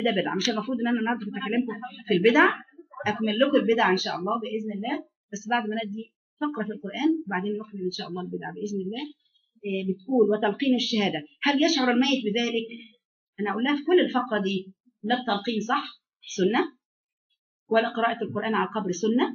ده بدعه مش المفروض ان انا النهارده كنت اكلمكم في البدع اكمل لكم البدع ان شاء الله باذن الله بس بعد ما ندي فقره في القران وبعدين نكمل ان شاء الله البدع باذن الله إيه بتقول وتلقين الشهاده هل يشعر الميت بذلك انا اقول لها في كل الفقره دي لا التلقين صح سنه ولا قراءه القران على القبر سنه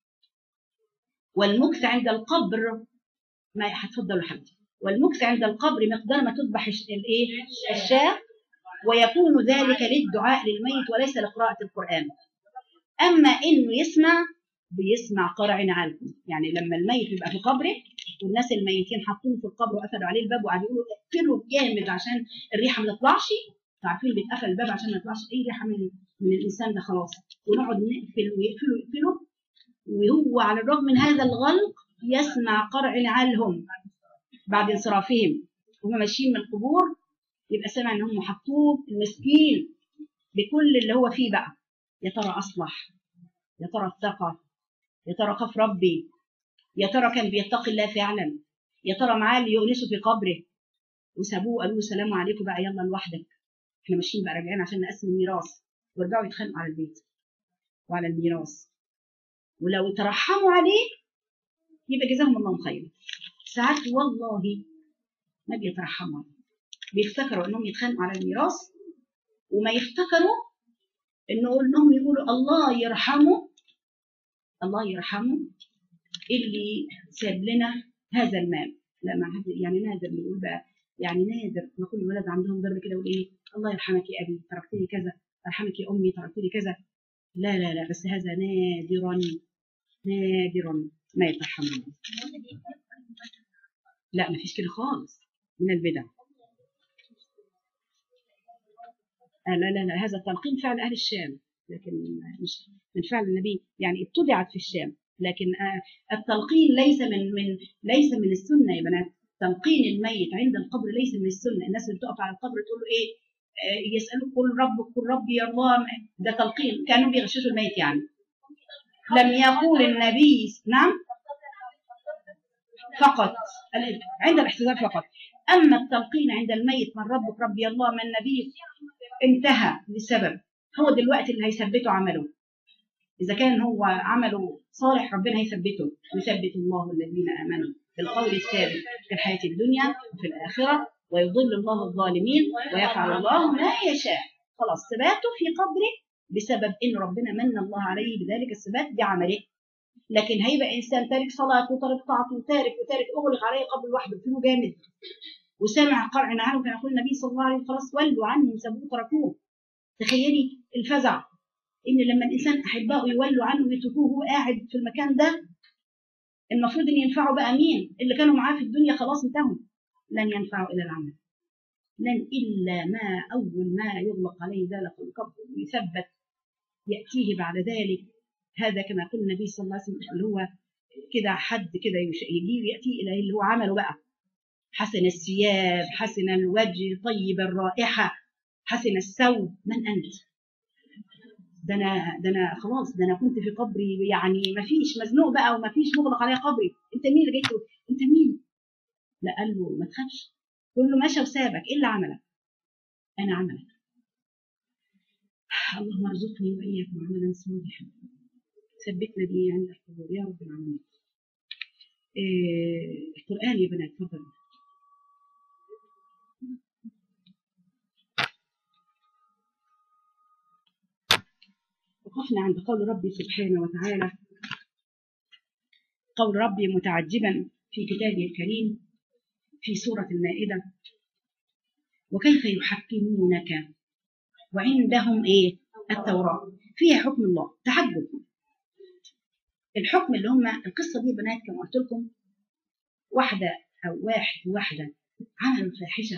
والمكث عند القبر ما هتفضلوا حبيبتي والمكث عند القبر مقدار ما تذبح الايه الشاة ويكون ذلك للدعاء للميت وليس لقراءة القرآن أما إنه يسمع بيسمع قرع نعالكم يعني لما الميت يبقى في قبره والناس الميتين حاطينه في القبر وقفلوا عليه الباب وقعدوا يقولوا اقفلوا جامد عشان الريحه ما تطلعش عارفين بيتقفل الباب عشان ما يطلعش اي ريحه من من الانسان ده خلاص ونقعد نقفل ويقفلوا يقفلوا وهو على الرغم من هذا الغلق يسمع قرع نعالهم بعد انصرافهم وهم ماشيين من القبور يبقى سامع ان هم حطوه المسكين بكل اللي هو فيه بقى يا ترى اصلح يا ترى اتقى يا ترى خاف ربي يا ترى كان بيتقي الله فعلا يا ترى معاه اللي يؤنسه في قبره وسابوه قالوا له سلام عليكم بقى يلا لوحدك احنا ماشيين بقى راجعين عشان نقسم الميراث ويرجعوا يتخانقوا على البيت وعلى الميراث ولو ترحموا عليه يبقى جزاهم الله خيرا ساعات والله ما بيترحموا بيفتكروا انهم يتخانقوا على الميراث وما يفتكروا انه انهم يقولوا الله يرحمه الله يرحمه اللي ساب لنا هذا المال لا ما حد يعني نادر نقول بقى يعني نادر ما كل الولد عندهم ضرب كده يقول ايه الله يرحمك يا ابي تركت لي كذا يرحمك يا امي تركت لي كذا لا لا لا بس هذا نادرا نادرا ما يترحمون لا ما فيش كده خالص من البدع آه لا لا لا هذا تلقين فعل اهل الشام لكن مش من فعل النبي يعني ابتدعت في الشام لكن آه التلقين ليس من من ليس من السنه يا بنات تلقين الميت عند القبر ليس من السنه الناس اللي بتقف على القبر تقول له ايه آه يسالوا قل ربك قل ربي يا الله ده تلقين كانوا بيغششوا الميت يعني لم يقول النبي نعم فقط عند الاحتضار فقط أما التلقين عند الميت من ربك ربي الله من نبيك انتهى لسبب هو دلوقتي اللي هيثبته عمله إذا كان هو عمله صالح ربنا هيثبته يثبت الله الذين آمنوا بالقول الثابت في الحياة الدنيا وفي الآخرة ويضل الله الظالمين ويفعل الله ما يشاء خلاص ثباته في قبره بسبب ان ربنا من الله عليه بذلك الثبات بعمله لكن هيبقى انسان تارك صلاته وتارك طاعته وتارك وتارك اغلق عليه قبل لوحده فيه جامد وسامع قرع عنه كان يقول النبي صلى الله عليه وسلم خلاص ولوا عنه سابوه تركوه تخيلي الفزع ان لما الانسان احبائه يولوا عنه ويتركوه وهو قاعد في المكان ده المفروض ان ينفعوا بقى مين اللي كانوا معاه في الدنيا خلاص انتهوا لن ينفعوا الى العمل لن الا ما اول ما يغلق عليه ذلك القبر ويثبت ياتيه بعد ذلك هذا كما يقول النبي صلى الله عليه وسلم اللي هو كده حد كده يجي ياتي الى اللي هو عمله بقى حسن الثياب حسن الوجه طيب الرائحه حسن الثوب من انت ده انا ده انا خلاص ده انا كنت في قبري يعني ما فيش مزنوق بقى وما فيش مغلق عليا قبري انت مين اللي جيت انت مين لا قال له ما تخافش كله مشى وسابك ايه اللي عملك انا عملك اللهم ارزقني واياكم عملا صالحا ثبتنا به عند الحضور يا رب العالمين إيه القران يا بنات تفضلوا وقفنا عند قول ربي سبحانه وتعالى قول ربي متعجبا في كتابه الكريم في سورة المائدة وكيف يحكمونك وعندهم ايه التوراة فيها حكم الله تعجب الحكم اللي هم القصة دي بنات كما قلت لكم واحدة أو واحد واحدة عملوا فاحشة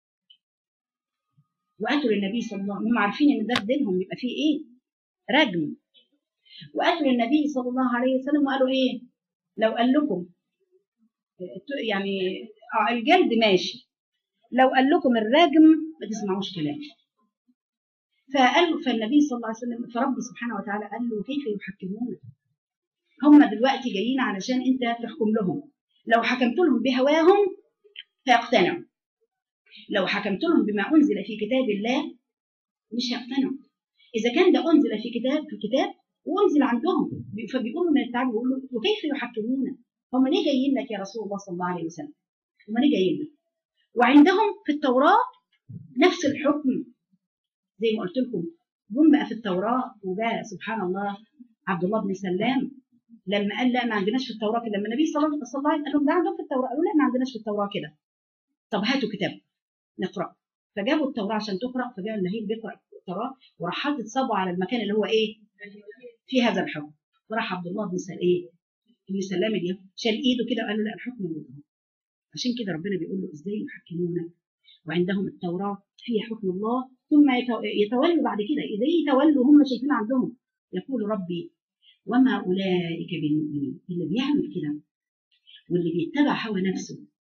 وقالوا للنبي صلى الله عليه وسلم هم عارفين ان ده في دينهم يبقى فيه ايه رجم وقالوا للنبي صلى الله عليه وسلم وقالوا ايه لو قال لكم يعني الجلد ماشي لو قال لكم الرجم ما تسمعوش كلامه فقال فالنبي صلى الله عليه وسلم فرب سبحانه وتعالى قال له كيف يحكمونك هم دلوقتي جايين علشان انت تحكم لهم لو حكمت لهم بهواهم فيقتنعوا لو حكمت لهم بما انزل في كتاب الله مش هيقتنعوا اذا كان ده انزل في كتاب في كتاب وانزل عندهم فبيقولوا من التعب بيقولوا وكيف يحكمون هم ليه جايين لك يا رسول الله صلى الله عليه وسلم هم ليه جايين لك وعندهم في التوراه نفس الحكم زي ما قلت لكم جم بقى في التوراه وجاء سبحان الله عبد الله بن سلام لما قال لا ما عندناش في التوراه كده لما النبي صلى الله عليه وسلم قال لهم ده عندهم في التوراه قالوا لا ما عندناش في التوراه كده طب هاتوا كتاب نقرا فجابوا التوراه عشان تقرا فجاء اللهيب بيقرا التوراه وراح حاطط صبعه على المكان اللي هو ايه في هذا الحكم فراح عبد الله بن سلام ايه ابن سلام اللي شال ايده كده وقال له لا الحكم موجود عشان كده ربنا بيقول له ازاي يحكمونك وعندهم التوراه فيها حكم الله ثم يتولوا بعد كده ازاي يتولوا هم شايفين عندهم يقول ربي وما اولئك بالمؤمنين اللي بيعمل كده واللي بيتبع هوى نفسه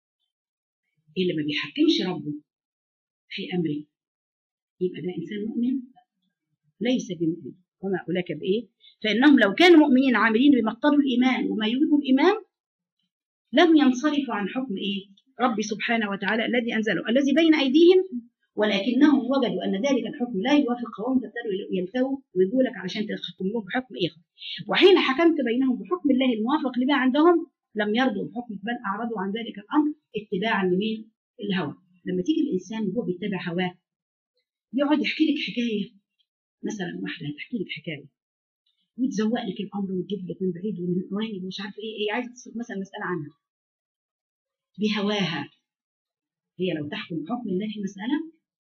اللي ما بيحكمش ربه في امره يبقى ده انسان مؤمن ليس بمؤمن وما اولئك بايه فانهم لو كانوا مؤمنين عاملين بما اقتضوا الايمان وما يوجب الايمان لم ينصرفوا عن حكم ايه ربي سبحانه وتعالى الذي انزله الذي بين ايديهم ولكنهم وجدوا ان ذلك الحكم لا يوافق قوم فابتدوا يلتووا ويقول لك علشان تحكم لهم بحكم ايه وحين حكمت بينهم بحكم الله الموافق لما عندهم لم يرضوا بحكم بل اعرضوا عن ذلك الامر اتباعا لمين الهوى لما تيجي الانسان وهو بيتبع هواه يقعد يحكي لك حكايه مثلا واحده هتحكي لك حكايه وتزوق لك الامر وتجيب لك من بعيد ومن قريب ومش عارف ايه ايه عايزه تسال مثلا مساله عنها بهواها هي لو تحكم بحكم الله في مساله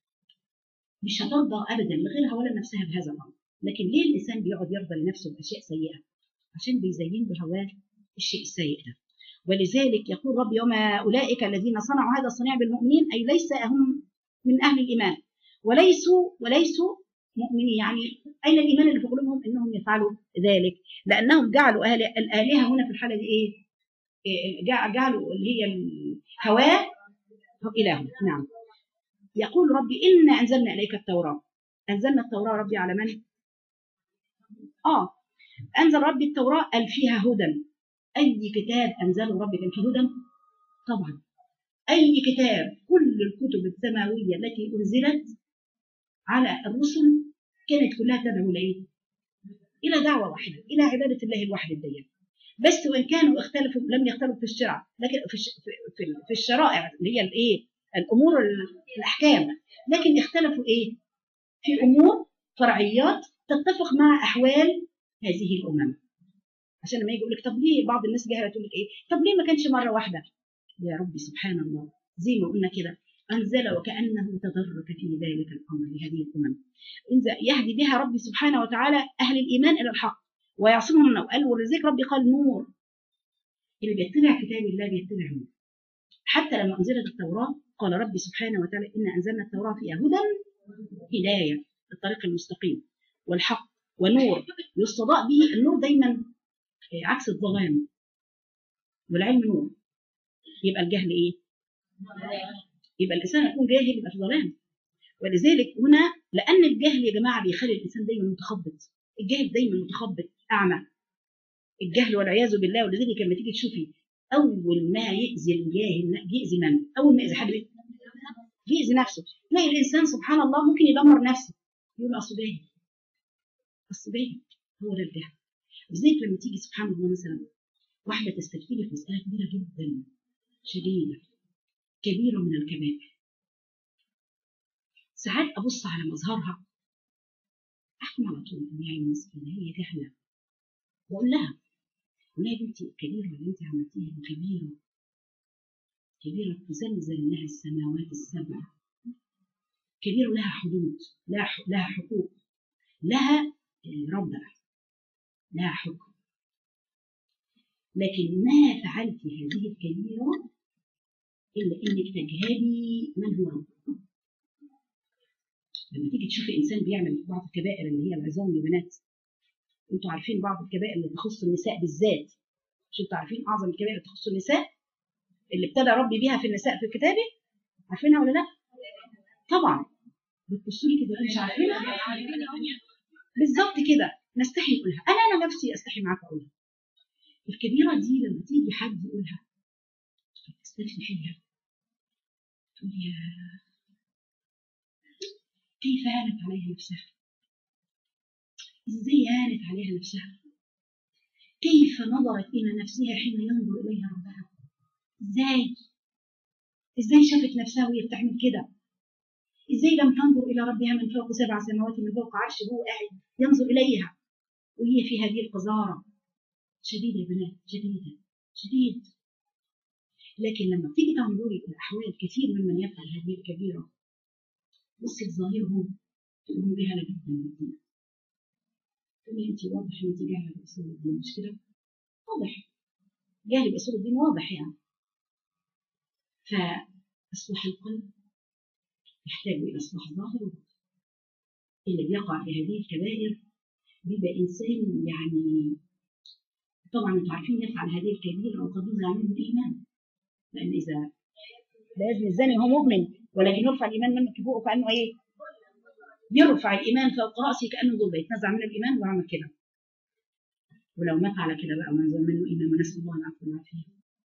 مش هترضى ابدا لغيرها ولا نفسها بهذا الامر لكن ليه الانسان بيقعد يرضى لنفسه باشياء سيئه عشان بيزين بهواه الشيء السيء ده ولذلك يقول ربي وما اولئك الذين صنعوا هذا الصنيع بالمؤمنين اي ليس هم من اهل الايمان وليسوا وليسوا مؤمنين يعني اين الايمان اللي في قلوبهم انهم يفعلوا ذلك لانهم جعلوا اهل الالهه هنا في الحاله دي ايه, إيه جعلوا اللي هي الهواه اله نعم يقول ربي إنا أنزلنا إليك التوراة أنزلنا التوراة ربي على من؟ آه أنزل ربي التوراة قال فيها هدى أي كتاب أنزله ربي كان فيه هدى؟ طبعا أي كتاب كل الكتب السماوية التي أنزلت على الرسل كانت كلها تدعو لإيه؟ إلى دعوة واحدة إلى عبادة الله الواحد الديان بس وإن كانوا اختلفوا لم يختلفوا في الشرع لكن في في في الشرائع اللي هي الإيه؟ الامور الاحكام لكن اختلفوا ايه في امور فرعيات تتفق مع احوال هذه الامم عشان لما يجي يقول لك طب ليه بعض الناس جاهله تقول لك ايه طب ليه ما كانش مره واحده يا ربي سبحان الله زي ما قلنا كده انزل وكانه تدرك في ذلك الامر لهذه الامم يهدي بها ربي سبحانه وتعالى اهل الايمان الى الحق ويعصمهم من قال ولذلك ربي قال نور اللي بيتبع كتاب الله بيتبع نور حتى لما انزلت التوراه قال ربي سبحانه وتعالى إنا أنزلنا التوراة فيها هدى هداية الطريق المستقيم والحق ونور يستضاء به النور دايما عكس الظلام والعلم نور يبقى الجهل ايه؟ يبقى الانسان يكون جاهل يبقى في ظلام ولذلك هنا لان الجهل يا جماعه بيخلي الانسان دايما متخبط الجاهل دايما متخبط اعمى الجهل والعياذ بالله ولذلك لما تيجي تشوفي اول ما يأذي الجاهل يأذي من؟ اول ما يأذي حد يأذي نفسه تلاقي الانسان سبحان الله ممكن يدمر نفسه يقول اصل باين اصل باين هو ده الجهل لذلك لما تيجي سبحان الله مثلا واحده تستفتي في مساله كبيره جدا شديده كبيره من الكبائر ساعات ابص على مظهرها احكم على طول ان هي مسكينه هي جهله واقول لها قول يا بنتي الكبيرة اللي انت عملتيها دي كبيرة كبيرة تزلزل لها السماوات السبع كبيرة لها حدود لها لها حقوق لها ردع لها حكم لكن ما فعلت هذه الكبيرة إلا إنك تجهلي من هو ربك لما تيجي تشوفي إنسان بيعمل بعض الكبائر اللي هي العظام يا بنات انتوا عارفين بعض الكبائر اللي تخص النساء بالذات مش انتوا عارفين اعظم الكبائر اللي تخص النساء اللي ابتدى ربي بيها في النساء في كتابه عارفينها ولا لا طبعا بتبصوا لي كده مش عارفينها بالظبط كده نستحي نقولها انا انا نفسي استحي معاك اقولها الكبيره دي لما تيجي حد يقولها تستفتي فيها تقول يا كيف هانت عليها نفسها ازاي هانت عليها نفسها كيف نظرت الى نفسها حين ينظر اليها ربها ازاي ازاي شافت نفسها وهي بتعمل كده ازاي لم تنظر الى ربها من فوق سبع سماوات من فوق عرشه وهو قاعد ينظر اليها وهي في هذه القذاره شديده يا بنات شديده شديد لكن لما تيجي تنظري الى احوال كثير ممن يفعل هذه الكبيره بصي لظاهرهم تقولوا جهله جدا بالدين تقولي انت واضح ان انت جاهله باصول الدين مش كده؟ واضح جاهله باصول الدين واضح يعني فاصلاح القلب يحتاج الى اصلاح ظاهر وباطن اللي بيقع في هذه الكبائر بيبقى انسان يعني طبعا انتوا عارفين يفعل هذه الكبيره وقد ينزع منه الايمان لان اذا لازم الزاني هو مؤمن ولكن يرفع الايمان منه فوق كانه ايه؟ يرفع الايمان فوق راسه كانه ضربه يتنزع منه الايمان ويعمل كده ولو مات على كده بقى منزل منه ايمان ونسال الله العفو والعافيه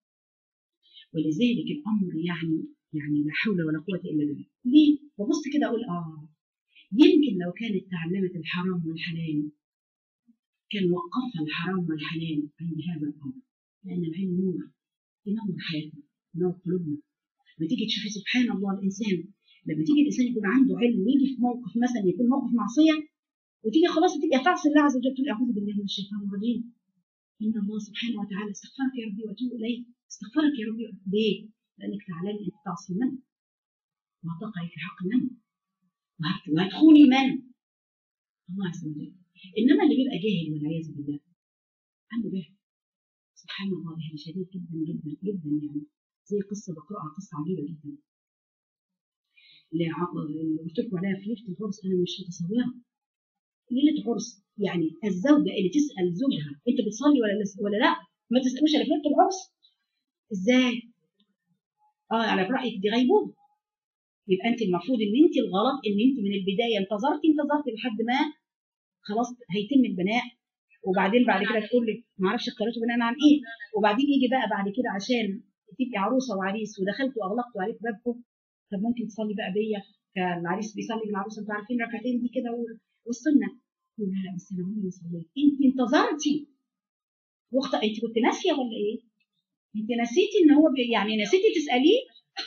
ولذلك الامر يعني يعني لا حول ولا قوه الا بالله ليه؟ ببص كده اقول اه يمكن لو كانت تعلمت الحرام والحلال كان وقفها الحرام والحلال عند هذا الامر لان العلم نور ينور حياتنا ينور قلوبنا لما تيجي تشوفي سبحان الله الانسان لما تيجي الانسان يكون عنده علم ويجي في موقف مثلا يكون موقف معصيه وتيجي خلاص تبقى تعصي الله عز وجل تقول اعوذ بالله من الشيطان الرجيم ان الله سبحانه وتعالى استغفرك يا ربي واتوب اليك استغفرك يا ربي ليه؟ لانك تعلمي انت تعصي من؟ وتقعي في حق من؟ وهتخوني من؟ الله عز وجل انما اللي بيبقى جاهل والعياذ بالله عنده جهل سبحان الله جهل شديد جدا جدا جدا يعني زي قصه بقراها قصه عجيبه جدا اللي قلت لكم عليها في ليله العرس انا مش متصوره ليله عرس يعني الزوجه اللي تسال زوجها انت بتصلي ولا ولا لا ما تسالوش على ليله العرس ازاي؟ اه على رايك دي غيبوبه يبقى انت المفروض ان انت الغلط ان انت من البدايه انتظرتي انتظرتي لحد ما خلاص هيتم البناء وبعدين بعد كده تقول لي ما اعرفش اختارته بناء عن ايه وبعدين يجي بقى بعد كده عشان تبقي عروسه وعريس ودخلتوا واغلقتوا عليك بابكم طب ممكن تصلي بقى بيا كالعريس بيصلي بالعروسه انتوا عارفين ركعتين دي كده والسنه لا لا بس انا عمري ما صليت انت انتظرتي واخت انت كنت ناسيه ولا ايه؟ انت نسيتي ان هو بي... يعني نسيتي تساليه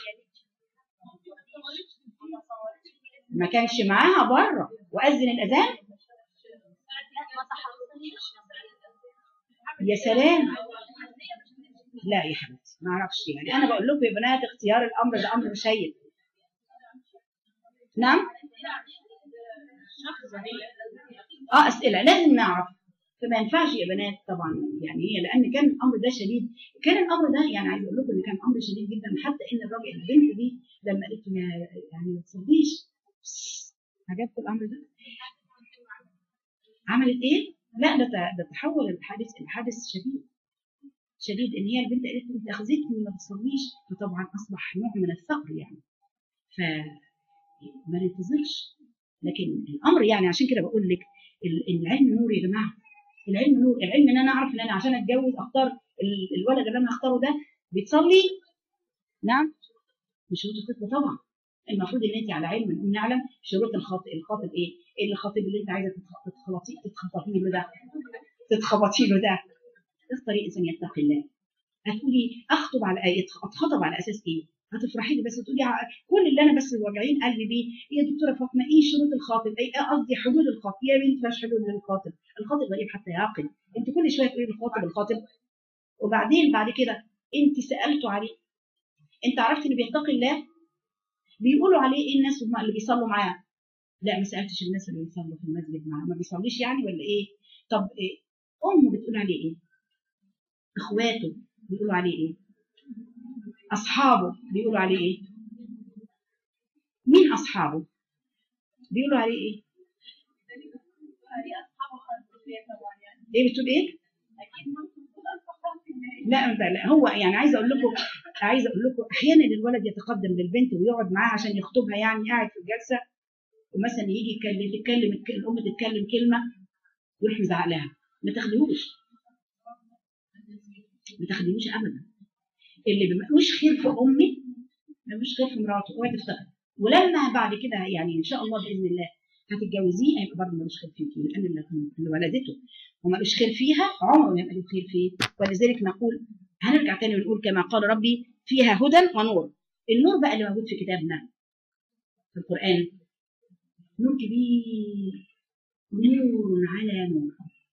ما كانش معاها بره واذن الاذان يا سلام لا يا حبيبتي ما اعرفش يعني انا بقول لكم يا بنات اختيار الامر ده امر مشيد نعم اه اسئله لازم نعرف فما ينفعش يا بنات طبعا يعني هي لان كان الامر ده شديد كان الامر ده يعني عايز اقول لكم ان كان امر شديد جدا حتى ان الراجل البنت دي لما قالت له يعني ما تصليش عجبكم الامر ده عملت ايه؟ لا ده ده تحول الحادث الحادث شديد شديد ان هي البنت قالت انت اخذتني ما تصليش فطبعا اصبح نوع من الثأر يعني فما ننتظرش لكن الامر يعني عشان كده بقول لك العلم نور يا جماعه العلم نور العلم ان انا اعرف ان انا عشان اتجوز اختار الولد اللي انا هختاره ده بيتصلي نعم مش شروط الخطبه طبعا المفروض ان انت على علم ان نعلم شروط الخاطب الخاطب ايه؟ ايه الخاطب اللي انت عايزه تتخبطي تتخبطي له ده تتخبطي له ده اختاري انسان يتقي الله هتقولي اخطب على ايه اتخطب على اساس ايه؟ هتفرحي لي بس تقولي كل اللي انا بس واجعين قلبي بيه يا دكتوره فاطمه ايه شروط الخاطب؟ ايه قصدي حدود الخاطب يا بنت مش حدود للخاطب الخاطب غريب حتى يعقل انت كل شويه تقولي الخاطب الخاطب وبعدين بعد كده انت سالته عليه انت عرفت ان بيتقي الله بيقولوا عليه ايه الناس اللي بيصلوا معاه لا ما سالتش الناس اللي بيصلوا في المسجد معاه ما بيصليش يعني ولا ايه طب إيه؟ امه بتقول عليه ايه اخواته بيقولوا عليه ايه اصحابه بيقولوا عليه ايه مين اصحابه بيقولوا عليه ايه ايه بتقول ايه لا لا هو يعني عايزه اقول لكم عايزه اقول لكم احيانا الولد يتقدم للبنت ويقعد معاها عشان يخطبها يعني قاعد في الجلسه ومثلا يجي يتكلم تتكلم الام تتكلم كلمه يروح مزعق لها ما تاخديهوش ما تاخديهوش ابدا اللي ملوش خير في امي ملوش خير في مراته اوعي تفتكر ولما بعد كده يعني ان شاء الله باذن الله هتتجوزيه هيبقى برضه ملوش خير فيكي لان اللي اللي ولدته وملوش خير فيها عمره ما يبقى له خير فيه ولذلك نقول هنرجع تاني ونقول كما قال ربي فيها هدى ونور النور بقى اللي موجود في كتابنا في القران نور كبير نور على نور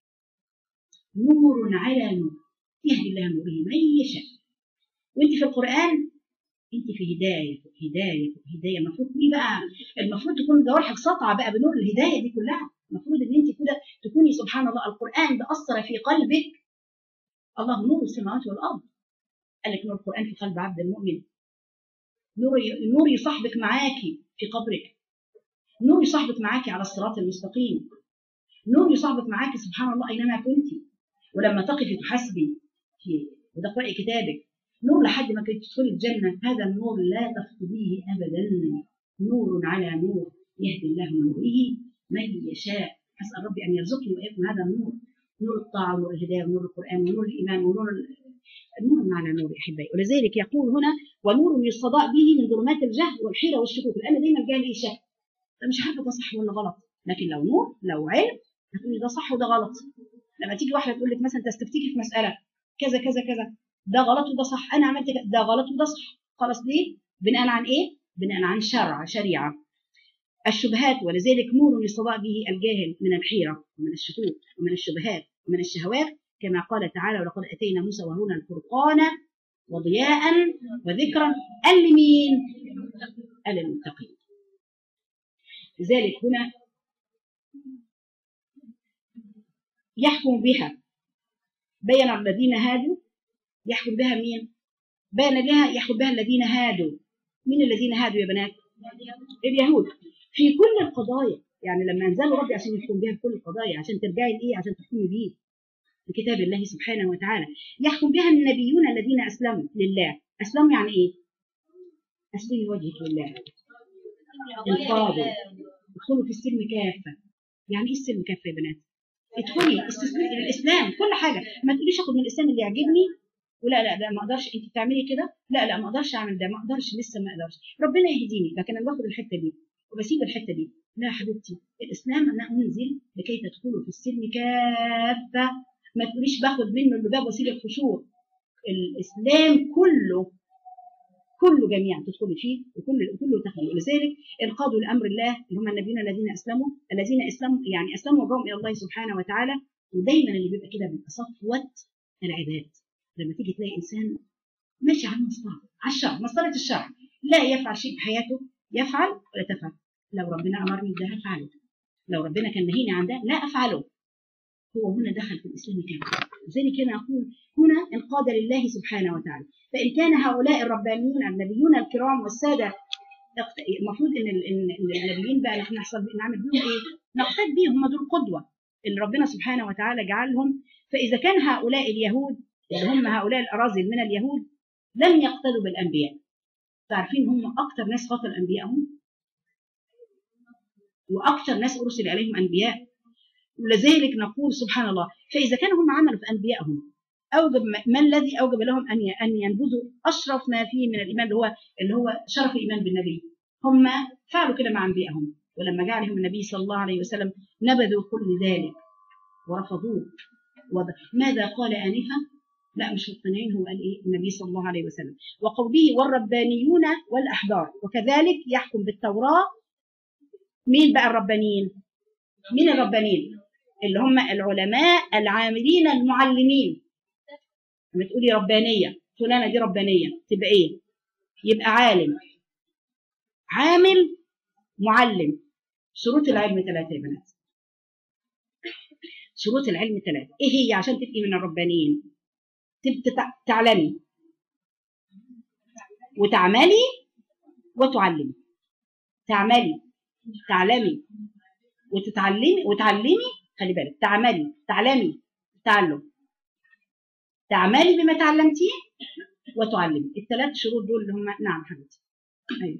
نور على نور يهدي الله نوره من يشاء وانت في القران انت في هدايه هدايه هدايه المفروض تكوني بقى المفروض تكون جوارحك ساطعه بقى بنور الهدايه دي كلها المفروض ان انت كده تكوني سبحان الله القران ده اثر في قلبك الله نور السماوات والارض قال لك نور القران في قلب عبد المؤمن نور نور يصاحبك معاكي في قبرك نور يصاحبك معاكي على الصراط المستقيم نور يصاحبك معاكي سبحان الله اينما كنت ولما تقفي تحاسبي في وتقرأي كتابك نور لحد ما كنت تدخلي الجنة هذا النور لا تفقديه أبدا نور على نور يهدي الله نوره من يشاء أسأل ربي أن يرزقني وإياكم هذا النور نور الطاعة ونور الهداية ونور القرآن ونور الإيمان ونور النور على نور أحبائي ولذلك يقول هنا ونور يستضاء به من ظلمات الجهل والحيرة والشكوك لأن دايما جاي لي شك مش عارفة ده صح ولا غلط لكن لو نور لو علم هتقولي ده صح وده غلط لما تيجي واحدة تقول لك مثلا تستفتيكي في مسألة كذا كذا كذا ده غلط وده صح انا عملت كده ده غلط وده صح خلاص ليه بناء عن ايه بناء عن شرع شريعه الشبهات ولذلك نور يستضاء به الجاهل من الحيره ومن الشكوك ومن الشبهات ومن الشهوات كما قال تعالى ولقد اتينا موسى وهارون الفرقان وضياء وذكرا قال لمين؟ قال للمتقين لذلك هنا يحكم بها بين الذين هادوا يحكم بها مين؟ بين لها يحكم بها الذين هادوا مين الذين هادوا يا بنات؟ اليهود في كل القضايا يعني لما انزلوا ربي عشان يحكم بها في كل القضايا عشان ترجعي لايه؟ عشان تحكمي بيه بكتاب الله سبحانه وتعالى يحكم بها النبيون الذين اسلموا لله اسلموا يعني ايه؟ اسلمي وجهك لله انقادوا ادخلوا في السلم كافه يعني ايه السلم كافه يا بنات؟ ادخلي استسلمي الى الاسلام كل حاجه ما تقوليش اخد من الاسلام اللي يعجبني ولا لا ده ما اقدرش انت بتعملي كده لا لا ما اقدرش اعمل ده ما اقدرش لسه ما اقدرش ربنا يهديني لكن انا باخد الحته دي وبسيب الحته دي لا يا حبيبتي الاسلام انا انزل لكي تدخلوا في السلم كافه ما تقوليش باخد منه اللي باب وسيله خشوع الاسلام كله كله جميعا تدخلي فيه وكل كله تاخدي ولذلك انقادوا لامر الله اللي هم النبيين الذين اسلموا الذين اسلموا يعني اسلموا وجاءوا الى الله سبحانه وتعالى ودايما اللي بيبقى كده بيبقى صفوه العباد لما تيجي تلاقي انسان ماشي على المسطره على الشرع مسطره الشرع لا يفعل شيء في حياته يفعل ولا تفعل لو ربنا امرني بده هفعله لو ربنا كان نهيني عن ده لا افعله هو هنا دخل في الاسلام كامل لذلك هنا اقول هنا انقاد لله سبحانه وتعالى فان كان هؤلاء الربانيون النبيون الكرام والساده المفروض ان ان النبيين بقى نحن نحصل نعمل بيهم ايه؟ نقتد بيهم هم دول قدوه اللي ربنا سبحانه وتعالى جعلهم فاذا كان هؤلاء اليهود اللي هم هؤلاء الأراذل من اليهود لم يقتدوا بالأنبياء تعرفين هم أكثر ناس قتل أنبيائهم وأكثر ناس أرسل عليهم أنبياء ولذلك نقول سبحان الله فإذا كانوا هم عملوا في أنبيائهم أوجب ما الذي أوجب لهم أن أن ينبذوا أشرف ما فيه من الإيمان اللي هو اللي هو شرف الإيمان بالنبي هم فعلوا كده مع أنبيائهم ولما جاء عليهم النبي صلى الله عليه وسلم نبذوا كل ذلك ورفضوه ماذا قال آنفا لا مش مقتنعين هو قال ايه النبي صلى الله عليه وسلم وقوله والربانيون والاحبار وكذلك يحكم بالتوراه مين بقى الربانيين مين الربانيين اللي هم العلماء العاملين المعلمين لما تقولي ربانيه فلانه دي ربانيه تبقى ايه يبقى عالم عامل معلم شروط العلم ثلاثه يا بنات شروط العلم ثلاثه ايه هي عشان تبقي من الربانيين تعلمي وتعملي وتعلمي تعملي تعلمي وتتعلمي وتعلمي خلي بالك تعملي تعلمي تعلم تعملي بما تعلمتيه وتعلمي الثلاث شروط دول اللي هم نعم حبيبتي ايوه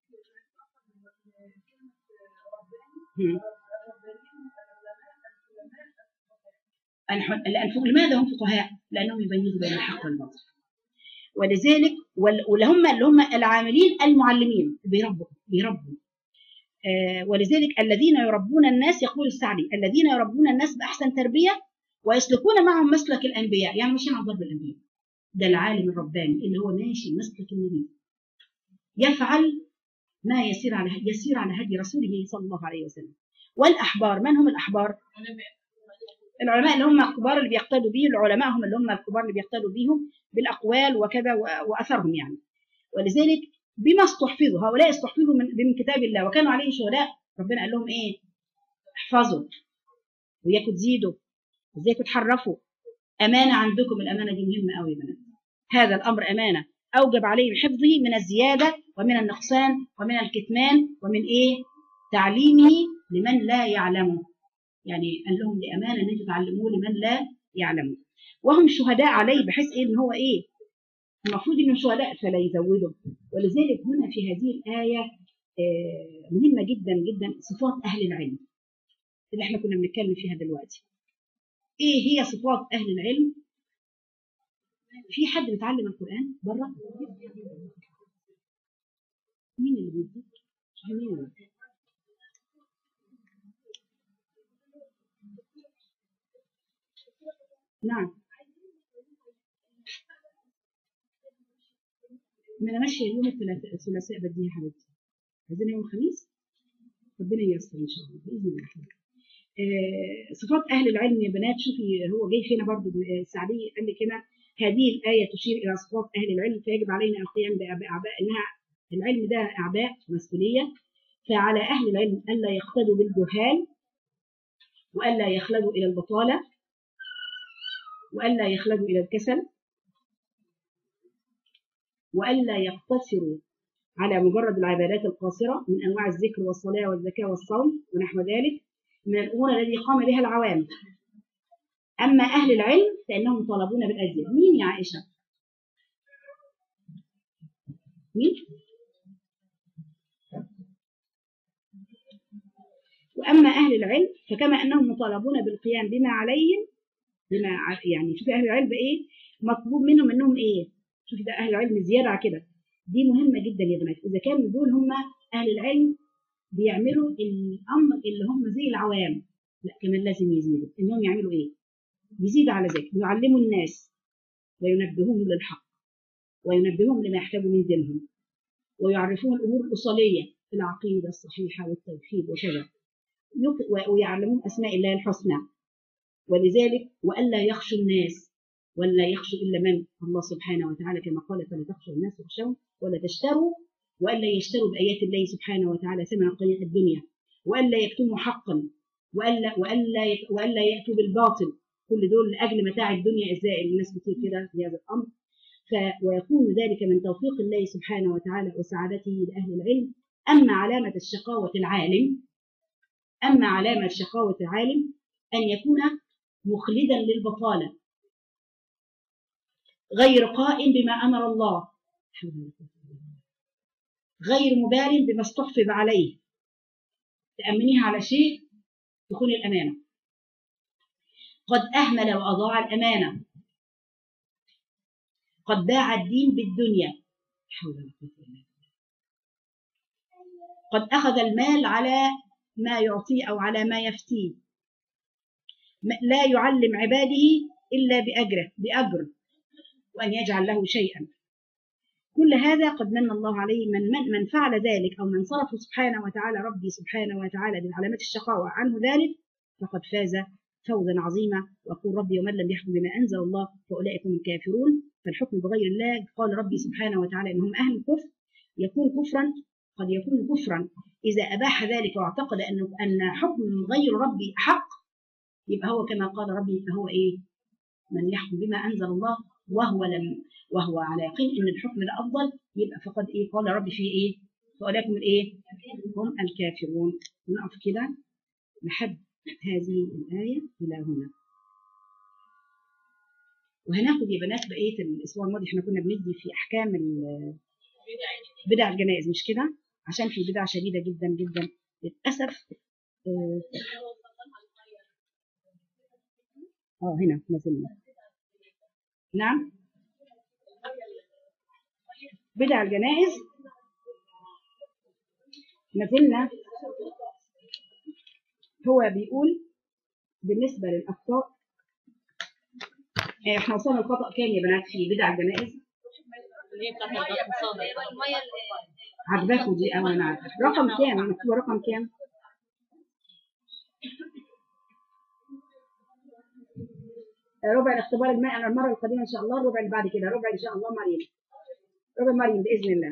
لماذا هم فقهاء؟ لأنهم يميزوا بين الحق والباطل ولذلك واللي هم اللي هم العاملين المعلمين بيربوا بيربوا آه ولذلك الذين يربون الناس يقول السعدي الذين يربون الناس بأحسن تربية ويسلكون معهم مسلك الأنبياء يعني ماشيين على ضرب الأنبياء ده العالم الرباني اللي هو ماشي مسلك النبي يفعل ما يسير على يسير على هدي رسوله صلى الله عليه وسلم والأحبار من هم الأحبار؟ العلماء اللي هم الكبار اللي بيقتدوا به العلماء هم اللي هم الكبار اللي بيقتدوا بهم بالأقوال وكذا وأثرهم يعني ولذلك بما استحفظوا هؤلاء استحفظوا من, من كتاب الله وكانوا عليه شهداء ربنا قال لهم ايه احفظوا وياكوا تزيدوا ازاي تحرفوا امانه عندكم الامانه دي مهمه قوي يا بنات هذا الامر امانه اوجب عليهم حفظه من الزياده ومن النقصان ومن الكتمان ومن ايه تعليمه لمن لا يعلمه يعني قال لهم دي امانه ان انتوا تعلموه لمن لا يعلمه وهم شهداء عليه بحيث ايه ان هو ايه المفروض انهم شهداء فلا يزودوا ولذلك هنا في هذه الايه مهمه جدا جدا صفات اهل العلم اللي احنا كنا بنتكلم فيها دلوقتي ايه هي صفات اهل العلم في حد بيتعلم القران بره مين اللي بيديك مين اللي بيديك نعم ما انا ماشيه يوم الثلاثاء بديها يا حبيبتي عايزين يوم الخميس ربنا ييسر ان شاء الله باذن الله آه صفات اهل العلم يا بنات شوفي هو جاي فينا برضه السعدي قال لك هنا هذه الايه تشير الى صفات اهل العلم فيجب علينا القيام باعباء انها العلم ده اعباء مسؤوليه فعلى اهل العلم الا يقتدوا بالجهال والا يخلدوا الى البطاله والا يخلدوا الى الكسل والا يقتصروا على مجرد العبادات القاصره من انواع الذكر والصلاه والزكاه والصوم ونحو ذلك من الامور التي قام بها العوام اما اهل العلم فانهم طالبون بالازيد مين يا عائشه مين واما اهل العلم فكما انهم مطالبون بالقيام بما عليهم بما يعني شوفي اهل العلم ايه مطلوب منهم انهم ايه شوفي ده اهل العلم زياده على كده دي مهمه جدا يا بنات اذا كانوا دول هم اهل العلم بيعملوا الامر اللي هم زي العوام لا كمان لازم يزيدوا انهم يعملوا ايه يزيدوا على ذلك يعلموا الناس وينبهوهم للحق وينبهوهم لما يحتاجوا من دينهم ويعرفوهم الامور الاصوليه العقيده الصحيحه والتوحيد وكذا ويعلمون اسماء الله الحسنى ولذلك والا يخشوا الناس ولا يخشوا الا من الله سبحانه وتعالى كما قال فلا تخشوا الناس واخشون ولا تشتروا والا يشتروا بايات الله سبحانه وتعالى ثمن قليل الدنيا والا يكتموا حقا والا والا والا ياتوا بالباطل كل دول لاجل متاع الدنيا ازاي الناس بتصير كده في هذا الامر ف ويكون ذلك من توفيق الله سبحانه وتعالى وسعادته لاهل العلم اما علامه الشقاوه العالم اما علامه شقاوه العالم ان يكون مخلدا للبطاله غير قائم بما امر الله غير مبال بما استحفظ عليه تأمنيها على شيء تكون الأمانة قد أهمل وأضاع الأمانة قد باع الدين بالدنيا حول قد أخذ المال على ما يعطيه أو على ما يفتيه لا يعلم عباده إلا بأجره بأجر وأن يجعل له شيئا كل هذا قد من الله عليه من, من, من فعل ذلك أو من صرف سبحانه وتعالى ربي سبحانه وتعالى من علامات الشقاوة عنه ذلك فقد فاز فوزا عظيما وقل ربي ومن لم يحكم بما أنزل الله فأولئك هم الكافرون فالحكم بغير الله قال ربي سبحانه وتعالى إنهم أهل الكفر يكون كفرا قد يكون كفرا إذا أباح ذلك واعتقد أن أن حكم غير ربي حق يبقى هو كما قال ربي يبقى هو إيه من يحكم بما أنزل الله وهو لم وهو على يقين ان الحكم ده افضل يبقى فقد ايه قال ربي في ايه فاولئك الايه هم الكافرون نقف كده لحد هذه الايه الى هنا وهناخد يا بنات بقيه الاسبوع الماضي احنا كنا بندي في احكام بدع الجنائز مش كده عشان في بدع شديده جدا جدا للاسف اه هنا نزلنا نعم بدع الجنائز ما زلنا هو بيقول بالنسبة للأخطاء آه، احنا وصلنا الخطأ كام يا بنات في بدع الجنائز اللي هي بتاعت الاقتصاد الميه عجباكم دي أوي أنا عارفة رقم كام مكتوب رقم كام آه، ربع الاختبار الماء أنا المرة القادمة إن شاء الله الربع اللي بعد كده ربع إن شاء الله مريم ربع مريم بإذن الله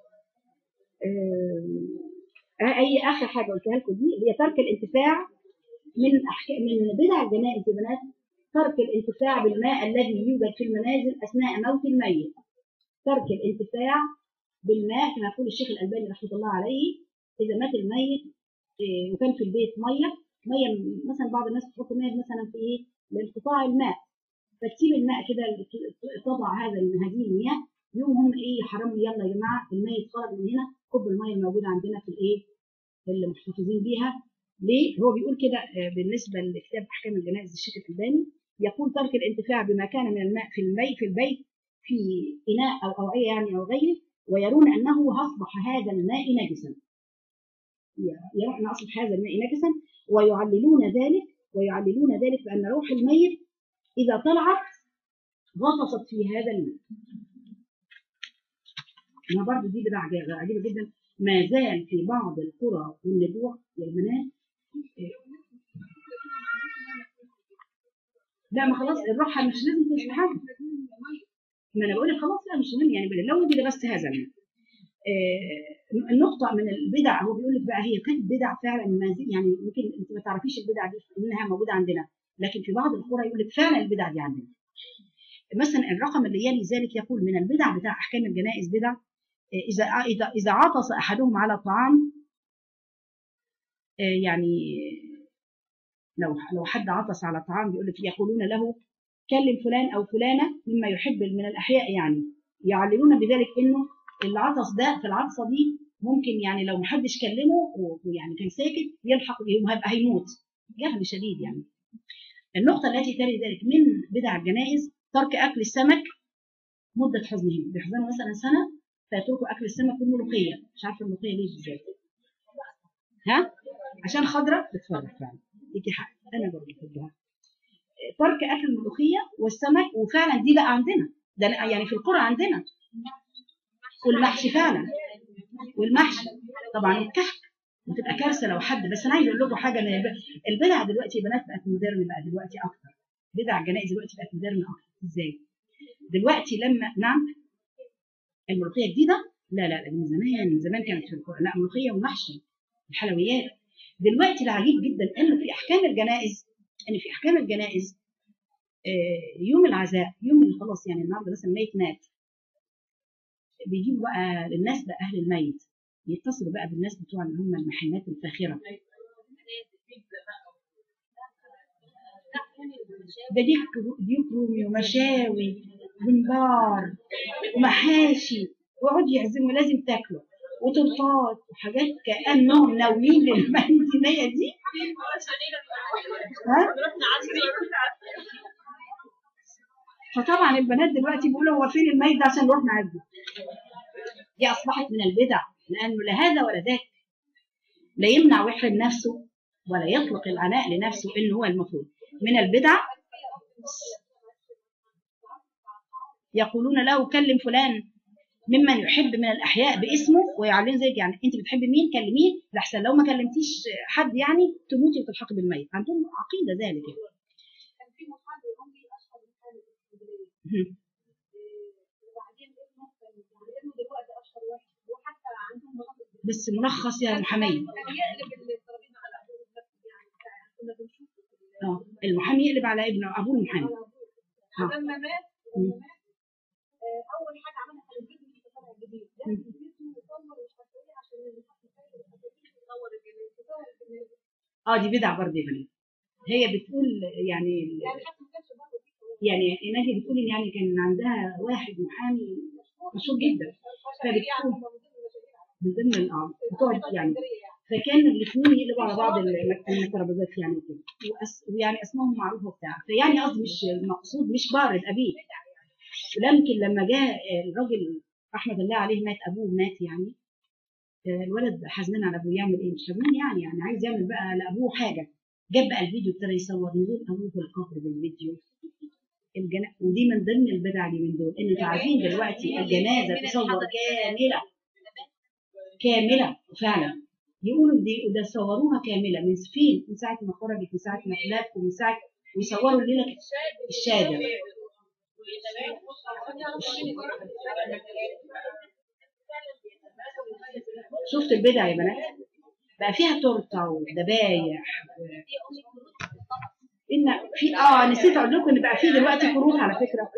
آه، أي آخر حاجة قلتها لكم دي اللي هي ترك الانتفاع من أحكام من بدع الجنائز يا بنات ترك الانتفاع بالماء الذي يوجد في المنازل أثناء موت الميت ترك الانتفاع بالماء كما يقول الشيخ الألباني رحمة الله عليه إذا مات الميت إيه، وكان في البيت مية مية مثلا بعض الناس تحط مية مثلا في إيه لانقطاع الماء فتسيب الماء كده تضع هذا هذه المياه يوم هم إيه حرام يلا يا جماعة الميت خرج من هنا كب المية الموجودة عندنا في الإيه اللي محتفظين بيها ليه؟ هو بيقول كده آه، بالنسبة لكتاب أحكام الجنائز الشيخ الألباني يقول ترك الانتفاع بما كان من الماء في البيت في البيت في إناء أو أوعية يعني أو غيره ويرون أنه أصبح هذا الماء نجسا يرون أن أصبح هذا الماء نجسا ويعللون ذلك ويعللون ذلك بأن روح الميت إذا طلعت غطست في هذا الماء ما برضه دي بدعة عجيبة عجيبة جدا ما زال في بعض القرى والنجوع يا البنات لا ما خلاص الروحة مش لازم تستحمل ما انا بقول لك خلاص لا مش مهم يعني لو وجد بس هذا الماء آه، النقطة من البدع هو بيقول لك بقى هي كانت بدع فعلا ما زي- يعني يمكن انت ما تعرفيش البدع دي انها موجودة عندنا لكن في بعض القرى يقول لك فعلا البدع دي عندنا مثلا الرقم اللي يلي ذلك يقول من البدع بتاع احكام الجنائز بدع آه، اذا اذا اذا عطس احدهم على طعام آه، يعني لو لو حد عطس على طعام بيقول لك يقولون له كلم فلان او فلانه مما يحب من الاحياء يعني يعللون بذلك انه العطس ده في العطسه دي ممكن يعني لو محدش كلمه ويعني كان ساكت يلحق هيبقى هيموت جهل شديد يعني النقطة التي تلي ذلك من بدع الجنائز ترك أكل السمك مدة حزنهم بيحزنوا مثلا سنة فيتركوا أكل السمك والملوخية مش عارفة الملوخية ليه بالذات ها عشان خضرة بتفرح فعلا ليكي حق أنا برضه بحبها ترك أكل الملوخية والسمك وفعلا دي بقى عندنا ده يعني في القرى عندنا والمحشي فعلا والمحشي طبعا الكحك بتبقى كارثه لو حد بس انا عايزه اقول لكم حاجه ان الب- البدع دلوقتي يا بنات بقت مودرن بقى دلوقتي اكتر بدع الجنائز دلوقتي بقت مودرن اكتر ازاي؟ دلوقتي لما نعم الملوخيه جديده لا لا لا من زمان من زمان كانت في القرآن لا ملوخيه ومحشي الحلويات دلوقتي العجيب جدا انه في احكام الجنائز ان في احكام الجنائز آه، يوم العزاء يوم اللي خلاص يعني النهارده مثلا ميت مات بيجيبوا بقى للناس بقى اهل الميت يتصلوا بقى بالناس بتوع اللي هم المحلات الفاخره ده ديك ديوك رومي ومشاوي ومبار ومحاشي ويقعدوا يعزموا لازم تاكلوا وتورتات وحاجات كانهم ناويين للميتينيه دي ها فطبعا البنات دلوقتي بيقولوا هو فين الميت ده عشان نروح نعزه دي اصبحت من البدع لانه لا هذا ولا ذاك لا يمنع ويحرم نفسه ولا يطلق العناء لنفسه انه هو المفروض من البدع يقولون له كلم فلان ممن يحب من الاحياء باسمه ويعلن زيك يعني انت بتحبي مين كلميه لحسن لو ما كلمتيش حد يعني تموتي وتلحقي بالميت عندهم عقيده ذلك يعني. كان في محاضر امي اشهر محامي في اسكندريه مهم. وبعدين ابنه كان يعني ابنه دلوقتي اشهر واحد وحتى عندهم مناطق بس ملخص يا محاميه كان يقلب الترابيزه على ابوه بنفسه يعني بتاع- كنا بنشوفه في ال- اه المحامي يقلب على ابنه ابوه المحامي على أبوه. ها. لما مات مم. لما مات آه، اول حاجه عملها كان الفيديو اللي طالع جديد لازم الفيديو يصور مش عارفه ايه عشان اللي حد يتخيل يصور الجنازه يصور الجنازه اه دي بدعه برضه يا بنات هي بتقول يعني يعني حتى ما كانش برضه في صور. يعني ناجي بتقول إن يعني كان عندها واحد محامي مشهور جدا يعني هم من ضمن المشاهير على من ضمن الأعضاء بتقعد يعني اسكندريه يعني فكان الاثنين يقلبوا على بعض ال- الترابيزات يعني كده وأس- ويعني اسمهم معروفه وبتاع فيعني قصدي مش المقصود مش بارد ابيه ولكن لما جاء الراجل رحمه الله عليه مات ابوه مات يعني آه، الولد حزنان على ابوه يعمل ايه مش حزنان يعني يعني عايز يعمل بقى لابوه حاجه جاب بقى الفيديو ابتدى يصور نزول ابوه في القبر بالفيديو الجنا... ودي من ضمن البدع اللي من دول ان انتوا عارفين دلوقتي الجنازه تصور كامله كامله فعلا يقولوا دي ده صوروها كامله من فين من ساعه ما خرجت من ساعه ما اتلف ومن ساعه ويصوروا الليله الشادر شفت البدع يا بنات بقى فيها تورته وذبايح ان في اه نسيت اقول لكم ان بقى في دلوقتي كروت على فكره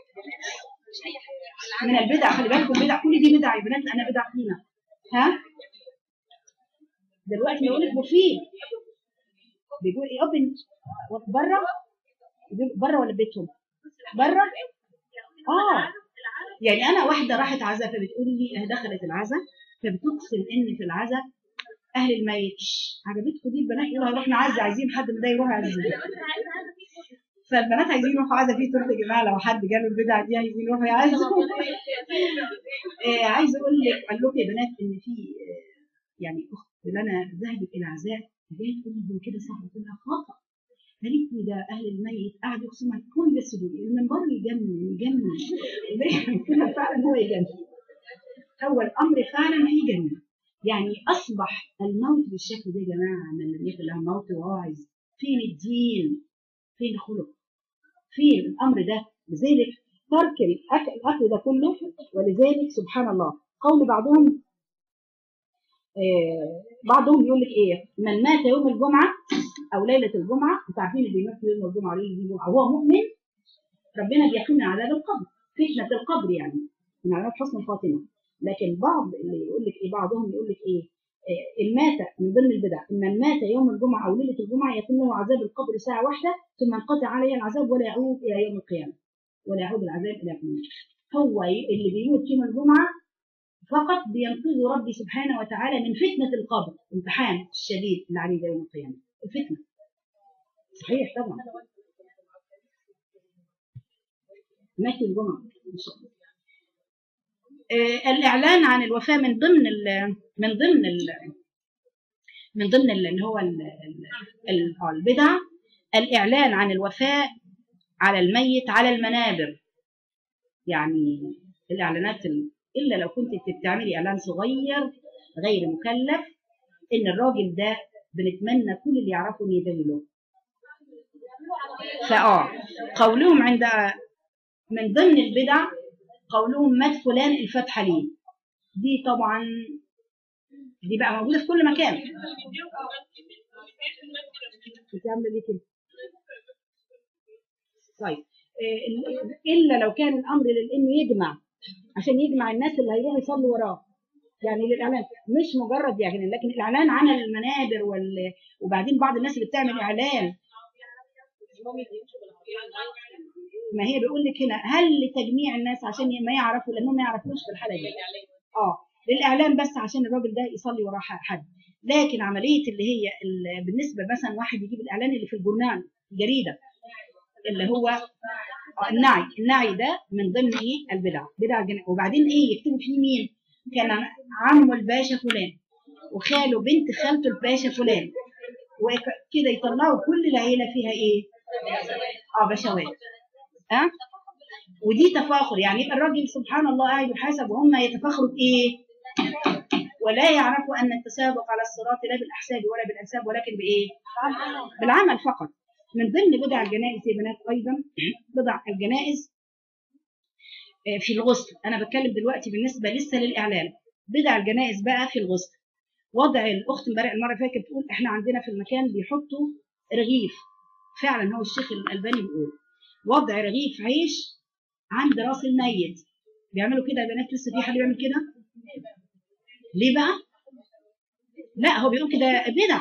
من البدع خلي بالكم بدع كل دي بدع يا بنات انا بدع فينا ها دلوقتي بيقول لك مفيد بيقول ايه ابن بره بره ولا بيتهم بره اه يعني انا واحده راحت عزا فبتقول لي دخلت العزا فبتقسم ان في العزا اهل الميت عجبتكم دي البنات يقولوا هنروح نعزي عايزين حد من ده يروح يعزي فالبنات عايزين يروحوا عزا في تورته يا جماعه لو حد جاله البدع دي عايزين يروحوا يعزوا آه عايزه اقول لك اقول لكم يا بنات ان في آه يعني اخت لنا ذهبت الى عزاء جايه تقول لي هو كده صح قلت لها خطا قالت لي ده اهل الميت قعدوا يقسموا على كل السجود المنبر يجنن يجنن قلت لها فعلا هو يجنن هو الامر فعلا في جنه يعني اصبح الموت بالشكل ده يا جماعه من لم يكن له موت واعظ فين الدين فين الخلق فين الامر ده لذلك ترك الاكل الاكل ده كله ولذلك سبحان الله قول بعضهم آه بعضهم يقول لك ايه من مات يوم الجمعه او ليله الجمعه انتوا عارفين اللي بيموت يوم الجمعه وليله الجمعه وهو مؤمن ربنا بيقيم عذاب القبر فتنه القبر يعني من علامات حسن الخاتمه لكن بعض اللي يقول لك ايه بعضهم يقول لك ايه إن مات من ضمن البدع ان من مات يوم الجمعه او ليله الجمعه يتم له عذاب القبر ساعه واحده ثم انقطع عليه العذاب ولا يعود الى يوم القيامه ولا يعود العذاب الى يوم هو اللي بيموت يوم الجمعه فقط بينقذ ربي سبحانه وتعالى من فتنه القبر امتحان الشديد اللي عليه يوم القيامه الفتنه صحيح طبعا مات الجمعه ان شاء الله آه الاعلان عن الوفاه من ضمن ال من ضمن ال من ضمن ال اللي هو ال ال البدع الاعلان عن الوفاه على الميت على المنابر يعني الاعلانات الا لو كنت بتعملي اعلان صغير غير مكلف ان الراجل ده بنتمنى كل اللي يعرفوا ان يدعي له فاه قولهم عند من ضمن البدع قولهم مات فلان الفتحه ليه دي طبعا دي بقى موجوده في كل مكان انت عامله ليه كده طيب الا لو كان الامر لانه يجمع عشان يجمع الناس اللي هيروحوا يصلوا وراه يعني للاعلان مش مجرد يعني لكن الاعلان عن المنابر وال... وبعدين بعض الناس اللي بتعمل اعلان ما هي بيقول لك هنا هل لتجميع الناس عشان ما يعرفوا لانهم ما يعرفوش في الحاله دي اه للاعلان بس عشان الراجل ده يصلي وراه حد لكن عمليه اللي هي اللي بالنسبه مثلا واحد يجيب الاعلان اللي في الجورنال الجريده اللي هو النعي النعي ده من ضمن ايه البدع بدع الجنة. وبعدين ايه يكتبوا فيه مين كان عمه الباشا فلان وخاله بنت خالته الباشا فلان وكده يطلعوا كل العيله فيها ايه اه بشوات ها أه؟ ودي تفاخر يعني يبقى الراجل سبحان الله قاعد يحاسب وهم يتفاخروا بايه ولا يعرفوا ان التسابق على الصراط لا بالاحساب ولا بالانساب ولكن بايه بالعمل فقط من ضمن بدع الجنائز يا بنات ايضا بدع الجنائز في الغسل انا بتكلم دلوقتي بالنسبه لسه للاعلان بدع الجنائز بقى في الغسل وضع الاخت امبارح المره اللي فاتت بتقول احنا عندنا في المكان بيحطوا رغيف فعلا هو الشيخ الالباني بيقول وضع رغيف عيش عند راس الميت بيعملوا كده يا بنات لسه في حد بيعمل كده ليه بقى لا هو بيقول كده بدع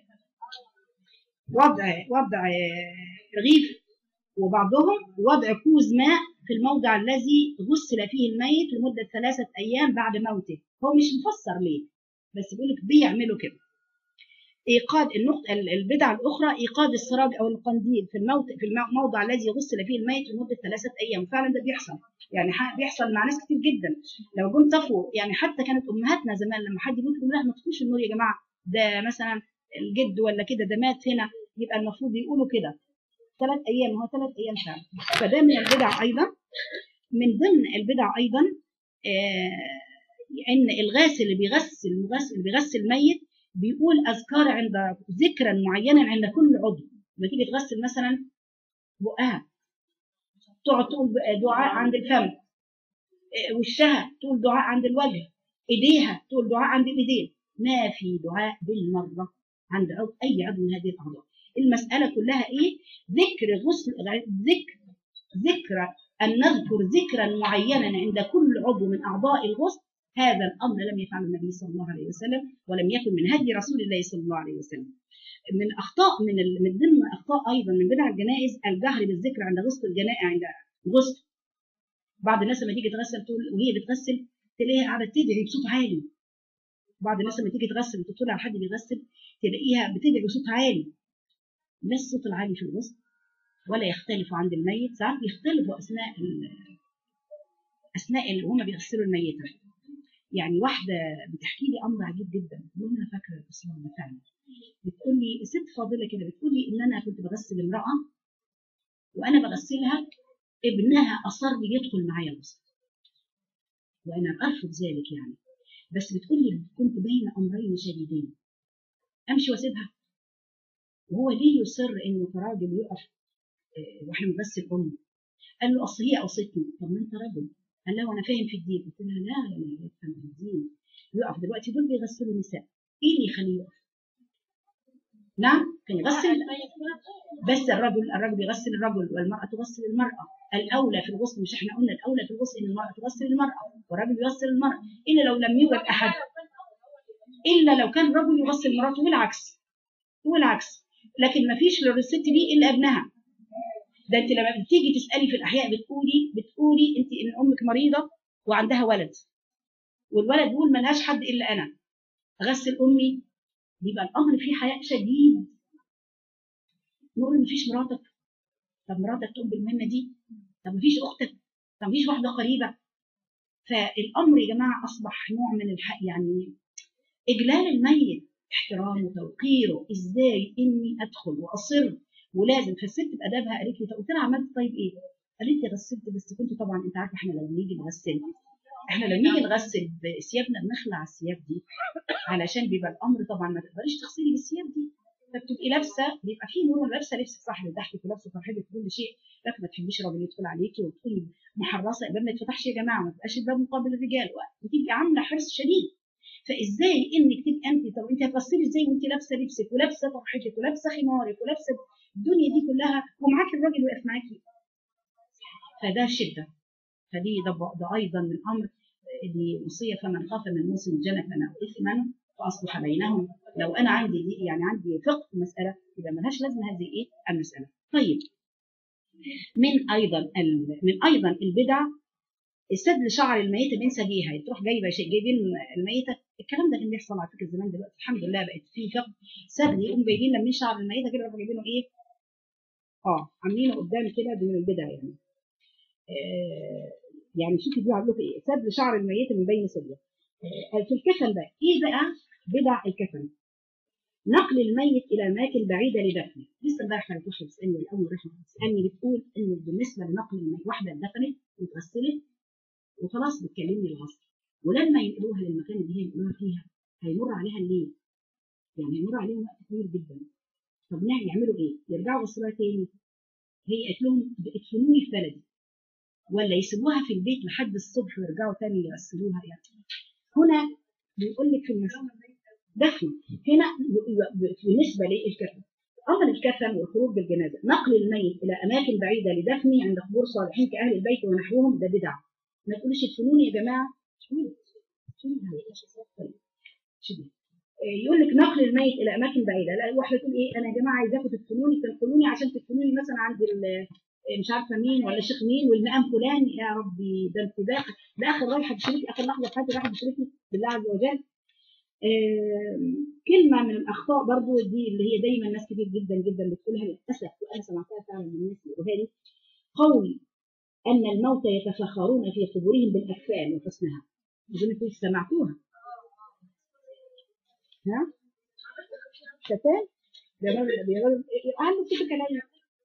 وضع وضع رغيف وبعضهم وضع كوز ماء في الموضع الذي غسل فيه الميت لمدة ثلاثة أيام بعد موته هو مش مفسر ليه بس بيقول لك بيعملوا كده ايقاد النقطه ال- البدعه الاخرى ايقاد السراج او القنديل في الموت في الموضع الذي غسل فيه الميت لمده ثلاثه ايام فعلا ده بيحصل يعني ح- بيحصل مع ناس كتير جدا لو جم طفوا يعني حتى كانت امهاتنا زمان لما حد يموت يقول لا ما تطفوش النور يا جماعه ده مثلا الجد ولا كده ده مات هنا يبقى المفروض يقولوا كده ثلاث ايام هو ثلاث ايام فعلا فده من البدع ايضا من ضمن البدع ايضا آه ان الغاسل اللي بيغسل المغسل اللي بيغسل الميت بيقول اذكار عند ذكرا معينا عند كل عضو لما تيجي تغسل مثلا بقها تقعد تقول دعاء عند الفم آه، وشها تقول دعاء عند الوجه ايديها تقول دعاء عند الايدين ما في دعاء بالمره عند عضو اي عضو من هذه الاعضاء المساله كلها ايه ذكر غسل ذكر ذكر ان نذكر ذكرا معينا عند كل عضو من اعضاء الغسل هذا الامر لم يفعله النبي صلى الله عليه وسلم ولم يكن من هدي رسول الله صلى الله عليه وسلم من اخطاء من ال- من ضمن اخطاء ايضا من بدع الجنائز الجهر بالذكر عند غسل الجنائز عند غسل بعض الناس لما تيجي تغسل تقول وهي بتغسل تلاقيها قاعده تدعي بصوت عالي بعض الناس لما تيجي تغسل وتطلع على حد بيغسل تلاقيها بتدعي بصوت عالي لا الصوت العالي في الغسل ولا يختلف عند الميت ساعات بيختلفوا اثناء ال- اثناء اللي هم بيغسلوا الميته يعني واحده بتحكي لي امر عجيب جدا بقول انا فاكره الاسبوع ده فعلا بتقول لي ست فاضله كده بتقول لي ان انا كنت بغسل امراه وانا بغسلها ابنها اصر يدخل معايا الغسل وانا ارفض ذلك يعني بس بتقول لي كنت بين امرين شديدين امشي واسيبها وهو ليه يصر انه كراجل يقف آه، واحنا بنغسل امه قال له اصل هي اوصتني طب ما انت رجل قال له وانا فاهم في الدين قلت لها لا انا لا بفهم في الدين يقف دلوقتي دول بيغسلوا النساء ايه اللي يخليه يقف نعم كان يغسل بس الرجل الرجل يغسل الرجل والمرأة تغسل المرأة الأولى في الغسل مش احنا قلنا الأولى في الغسل إن المرأة تغسل المرأة والرجل يغسل المرأة إلا لو لم يوجد أحد إلا لو كان الرجل يغسل مراته والعكس والعكس لكن ما فيش للست دي إلا ابنها ده انت لما بتيجي تسالي في الاحياء بتقولي بتقولي انت ان امك مريضه وعندها ولد والولد يقول ملهاش حد الا انا اغسل امي يبقى الامر فيه حياء شديد نقول مفيش مراتك طب مراتك تقوم بالمهمه دي طب مفيش اختك طب مفيش واحده قريبه فالامر يا جماعه اصبح نوع من الحق يعني اجلال الميت احترامه وتوقيره ازاي اني ادخل واصر ولازم فالست بادبها قالت لي قلت لها عملت طيب ايه؟ قالت لي غسلت بس كنت طبعا انت عارفه احنا لما نيجي نغسل احنا لما نيجي نغسل بثيابنا بنخلع الثياب دي علشان بيبقى الامر طبعا ما تقدريش تغسلي بالثياب دي فبتبقي لابسه بيبقى في مرونه لابسه لبس صح لتحت ولابسه فرحتك كل شيء لكن ما تحبيش راجل يدخل عليكي وتكوني محرصه الباب ما يتفتحش يا جماعه ما تبقاش الباب مقابل الرجال وتبقي عامله حرص شديد فازاي انك تبقى انت طب انت هتغسلي ازاي وانت لابسه لبسك ولابسه فرحتك ولابسه خمارك ولابسه الدنيا دي كلها ومعاكي الراجل واقف معاكي فده شده فدي ده, ده ايضا من امر دي وصيه فمن خاف من موص جنفا او اثما فاصلح بينهم لو انا عندي دي يعني عندي فقه في مساله يبقى ملهاش لازمه هذه ايه المساله طيب من ايضا ال- من ايضا البدع سدل شعر الميته من ثديها تروح جايبه شيء جايبين الميته الكلام ده كان بيحصل على فكره زمان دلوقتي الحمد لله بقت في فقه سدل يقوم جايبين لمين شعر الميته كده يروحوا جايبينه ايه اه عاملينه قدام كده دي من البدع يعني آه يعني شوفي دي عامله ايه سدل شعر الميته من بين ثديها آه في الكفن بقى ايه بقى بدع الكفن نقل الميت الى اماكن بعيده لدفنه لسه امبارح كانت واحده بتسالني الاول رحمه بتسالني بتقول انه بالنسبه لنقل الميت واحده اتدفنت واتغسلت وخلاص بتكلمني الغسل ولما ينقلوها للمكان اللي هي ينقلوها فيها هيمر عليها الليل يعني هيمر عليهم وقت طويل جدا طب نعم يعملوا ايه؟ يرجعوا يغسلوها تاني هي قالت لهم ادفنوني في بلدي ولا يسيبوها في البيت لحد الصبح ويرجعوا تاني يغسلوها يعني هنا بيقول لك في المسألة دفن هنا بالنسبة للكفن أمر الكفن والخروج بالجنازة نقل الميت إلى أماكن بعيدة لدفنه عند قبور صالحين كأهل البيت ونحوهم ده بدعة ما تقولش ادفنوني يا جماعة يقول لك نقل الميت الى اماكن بعيده لا واحده تقول ايه انا يا جماعه عايزاكم تدفنوني تنقلوني عشان تدفنوني مثلا عند مش عارفه مين ولا شيخ مين والمقام فلان يا ربي ده انت ده ده اخر رايحه تشركي اخر لحظه في حياتي رايحه تشركي بالله عز وجل آم، كلمة من الأخطاء برضو دي اللي هي دايما ناس كتير جدا جدا بتقولها للأسف وأنا سمعتها فعلا من الناس اللي قالوها لي قول أن الموتى يتفاخرون في قبورهم بالأكفان وحسنها أظن انتوا سمعتوها ها؟ شتان؟ بيعملوا بيعملوا أهل صوتك عليا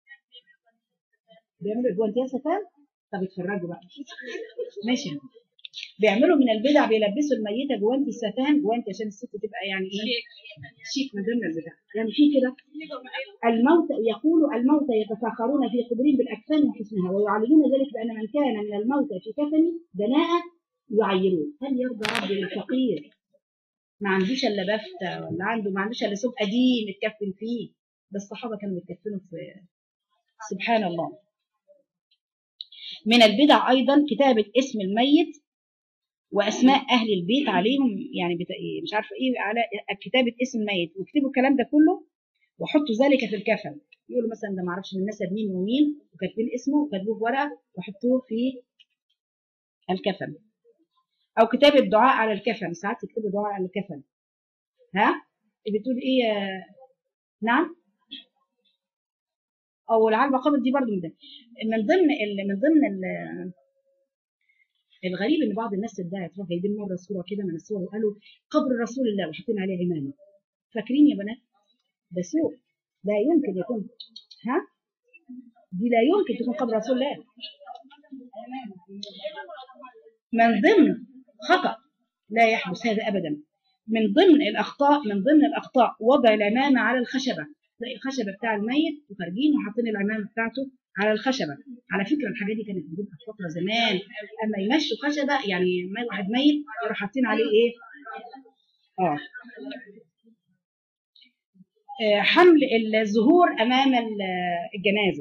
بيعملوا جوانتيا ستان؟ طب اتفرجوا بقى ماشي بيعملوا من البدع بيلبسوا الميته جوانتي الستان جوانتي عشان الست تبقى يعني ايه شيك من ضمن البدع يعني في كده الموت يقول الموتى يتفاخرون في قبورهم بالاكفان وحسنها ويعلنون ذلك بان من كان من الموتى في كفن دناءة يعيرون هل يرضى ربي الفقير ما عندوش الا بفتة ولا عنده ما عندوش الا ثوب قديم يتكفن فيه ده الصحابه كانوا بيتكفنوا في سبحان الله من البدع ايضا كتابه اسم الميت واسماء اهل البيت عليهم يعني بتا... مش عارفه ايه على كتابه اسم الميت واكتبوا الكلام ده كله وحطوا ذلك في الكفن يقولوا مثلا ده ما اعرفش من نسب مين ومين وكاتبين اسمه وكاتبوه في ورقه وحطوه في الكفن او كتابه دعاء على الكفن ساعات يكتبوا دعاء على الكفن ها بتقول ايه يا- نعم او العلبه قبل دي برضو من ده من ضمن ال... من ضمن ال... الغريب ان بعض الناس ادعت تروح جايبين مره صوره كده من الصور وقالوا قبر رسول الله وحاطين عليه عمامه فاكرين يا بنات ده سوء لا يمكن يكون ها دي لا يمكن تكون قبر رسول الله من ضمن خطأ لا يحدث هذا أبدا من ضمن الأخطاء من ضمن الأخطاء وضع العمامة على الخشبة تلاقي الخشبة بتاع الميت وخارجين وحاطين العمامة بتاعته على الخشبة على فكرة الحاجات دي كانت بتبقى في فترة زمان أما يمشوا خشبة يعني ما واحد ميت يروحوا حاطين عليه إيه؟ آه آه، حمل الزهور أمام ال- الجنازة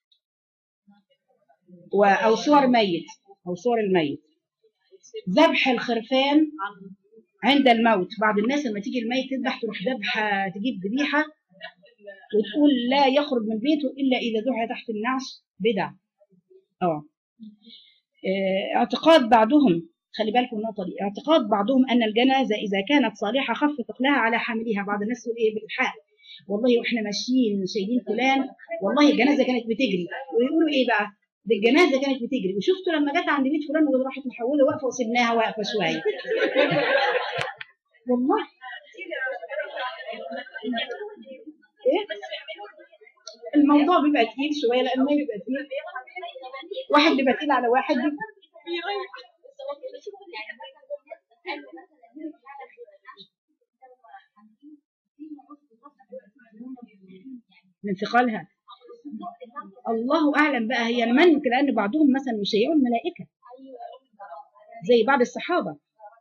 و- أو صور ميت أو صور الميت ذبح الخرفان عند الموت بعض الناس لما تيجي الميت تذبح تروح ذبحه تجيب ذبيحه وتقول لا يخرج من بيته الا اذا دعي تحت النعش بدع اه آه، اعتقاد بعضهم خلي بالكم من النقطه دي اعتقاد بعضهم ان الجنازه اذا كانت صالحه خف ثقلها على حاملها بعض الناس تقول ايه بالحق والله واحنا ماشيين شايلين فلان والله الجنازه كانت بتجري ويقولوا ايه بقى ده الجنازه كانت بتجري وشفتوا لما جت عند بيت فلان وراحت محوله واقفه وسبناها واقفه شويه والله ايه الموضوع بيبقى تقيل شويه لانه بيبقى تقيل واحد بيبقى تقيل على واحد من ثقلها الله اعلم بقى هي من لان بعضهم مثلا يشيعوا الملائكه زي بعض الصحابه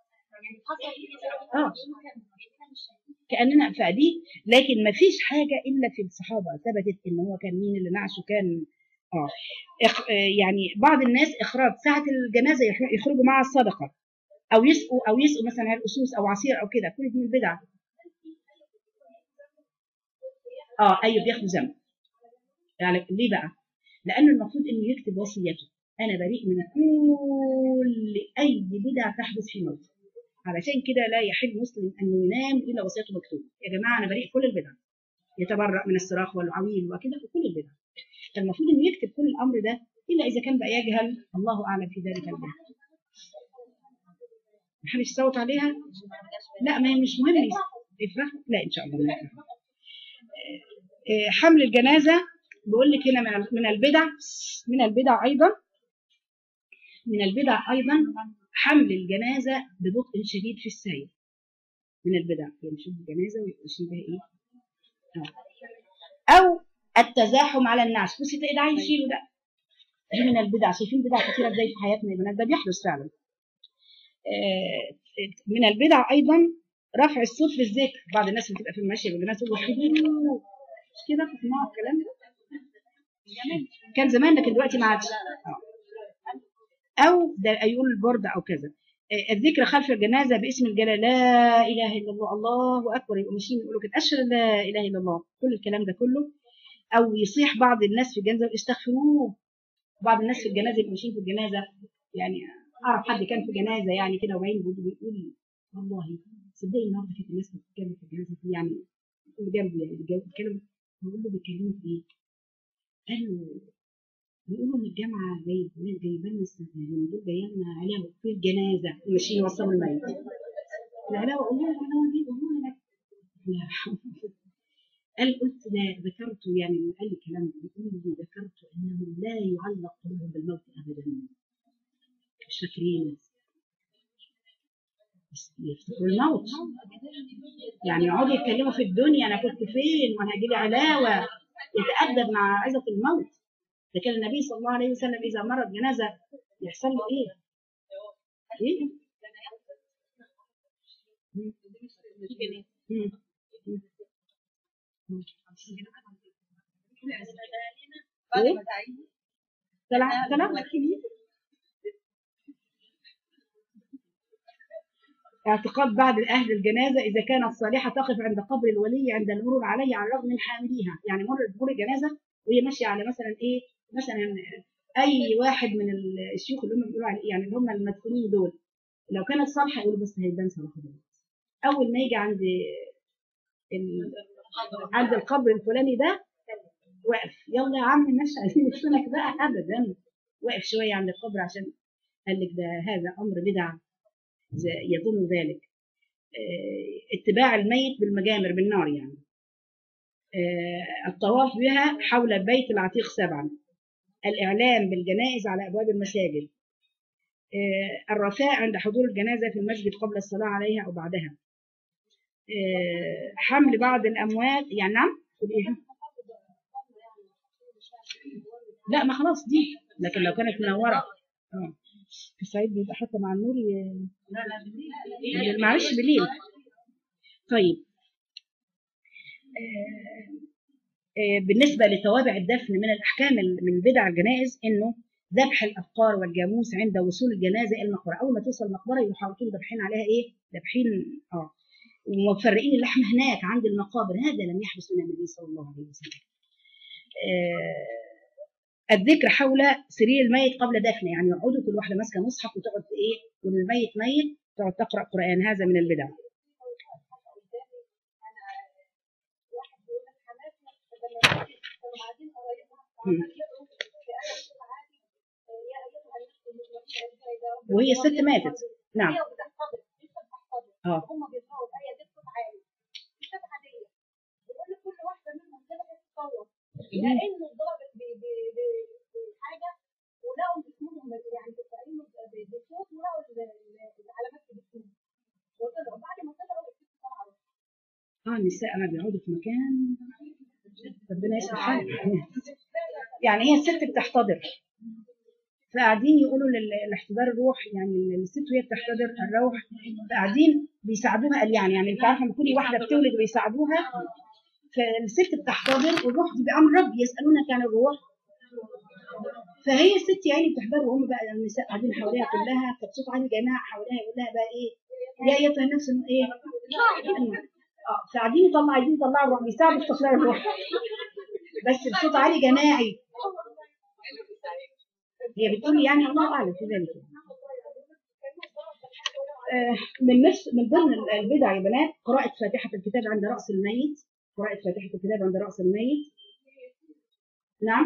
اه كاننا فدي لكن ما فيش حاجه الا في الصحابه ثبتت ان هو كان مين اللي نعشه كان اه إخ... آه، يعني بعض الناس اخراج ساعه الجنازه يخ- يخرجوا مع الصدقه او يسقوا او يسقوا مثلا على الاسوس او عصير او كده كل دي من البدع اه ايوه بياخدوا ذنب يعني ليه بقى؟ لأن المفروض إنه يكتب وصيته أنا بريء من كل أي بدعة تحدث في موتي علشان كده لا يحل مسلم أنه ينام إلا وصيته مكتوبة يا جماعة أنا بريء كل البدع يتبرأ من الصراخ والعويل وكده وكل البدع فالمفروض إنه يكتب كل الأمر ده إلا إذا كان بقى يجهل الله أعلم في ذلك البدع محدش يصوت عليها لا ما هي مش مهم يفرح لا إن شاء الله ما يفرح. آه، حمل الجنازة بيقول لك هنا من من البدع من البدع أيضا من البدع أيضا حمل الجنازة ببطء شديد في السير من البدع يمشي الجنازة ويمشي بها إيه آه. أو التزاحم على النعش بصي تلاقي ده عايز يشيله ده دي من البدع شايفين بدع كتيرة ازاي في حياتنا يا بنات ده بيحدث فعلا آه، من البدع أيضا رفع الصوت في الذكر بعض الناس بتبقى في المشي والناس تقول وحدوه مش كده بتسمعوا الكلام ده كان زمان لكن دلوقتي ما عادش آه. او ده يقول البرد او كذا آه، الذكر خلف الجنازه باسم الجلال لا اله الا الله الله اكبر يبقوا ماشيين يقولوا كده اشهد أن لا اله الا الله كل الكلام ده كله او يصيح بعض الناس في الجنازه استغفروه بعض الناس في الجنازه يبقوا ماشيين في الجنازه يعني اعرف حد كان في جنازه يعني كده وبعدين بيقول بيقول والله صدقني النهارده كانت الناس بتتكلم في الجهاز يعني اللي جنبي يعني اللي جنبي بيتكلم بقول له بيتكلموا في ايه؟ قالوا بيقولوا ان الجامعه جايب جايبه لنا يعني دول جايه لنا علاوه في الجنازه ماشيين يوصلوا الميت العلاوه قول لها العلاوه دي والله لا لا قال قلت لا ذكرت يعني قال لي كلام بيقول لي ذكرت انه لا يعلق قلوبهم بالموت ابدا مش فاكرين بس يفتكروا الموت يعني يقعدوا يتكلموا في الدنيا انا كنت فين وانا هجي لي علاوه يتادب مع عزه الموت ده كان النبي صلى الله عليه وسلم اذا مرت جنازه يحصل له ايه؟ ايه؟ مم. مم. مم. ايه؟ طلع طلع اعتقاد بعض أهل الجنازة إذا كانت صالحة تقف عند قبر الولي عند المرور عليه على الرغم من حامليها يعني مر تمر الجنازة وهي ماشية على مثلا إيه مثلا أي واحد من الشيوخ اللي هم بيقولوا على يعني اللي هم المدفونين دول لو كانت صالحة يقولوا بس هيبان صلاحها دلوقتي أول ما يجي عند ال... عند القبر الفلاني ده واقف يلا يا عم مش عايزين نفسنك بقى أبدا واقف شوية عند القبر عشان قال لك ده هذا أمر بدعة يظن ذلك اتباع الميت بالمجامر بالنار يعني الطواف بها حول البيت العتيق سبعا الإعلام بالجنائز على أبواب المساجد الرثاء عند حضور الجنازة في المسجد قبل الصلاة عليها أو بعدها حمل بعض الأموات يعني نعم لا ما خلاص دي لكن لو كانت منورة اه في الصعيد بيبقى حتى مع النور ي... لا لا بالليل معلش بالليل طيب آه آه بالنسبة لتوابع الدفن من الأحكام من بدع الجنائز إنه ذبح الأبقار والجاموس عند وصول الجنازة إلى المقبرة أول ما توصل المقبرة يحاولوا ذبحين عليها إيه؟ ذبحين آه ومفرقين اللحم هناك عند المقابر هذا لم يحدث من النبي صلى الله عليه وسلم آه الذكر حول سرير الميت قبل دفنه يعني يقعدوا كل واحده ماسكه مصحف وتقعد ايه والميت ميت تقعد تقرا قران هذا من البدع وهي الست ماتت نعم اه هم بيقراوا الايه دي بصوت عالي مش عاديه بيقول كل واحده منهم كده بتتصور لانه ضربت بحاجه ولقوا جسمهم يعني بتقريبا بصوت ولقوا العلامات في جسمهم وطلعوا بعد ما طلعوا الست طلعوا اه النساء ما بيقعدوا في مكان ربنا يسمح حالك يعني هي الست بتحتضر فقاعدين يقولوا للاحتضار الروح يعني الست وهي بتحتضر الروح قاعدين بيساعدوها قال يعني يعني انت عارفه لما تكوني واحده بتولد ويساعدوها فالست بتحتضر والروح دي بامر رب يسالونك عن الروح فهي الست يعني بتحضر وهم بقى النساء قاعدين حواليها كلها فبصوت عالي جماعه حواليها يقول لها بقى ايه يا ايتها النفس انه ايه اه فقاعدين يطلعوا عايزين يطلعوا الروح بيساعدوا في تطليع الروح بس بصوت عالي جماعي هي بتقول يعني الله اعلم في ذلك آه من نفس من ضمن البدع يا بنات قراءة فاتحة الكتاب عند رأس الميت قراءة فاتحة الكتاب عند رأس الميت نعم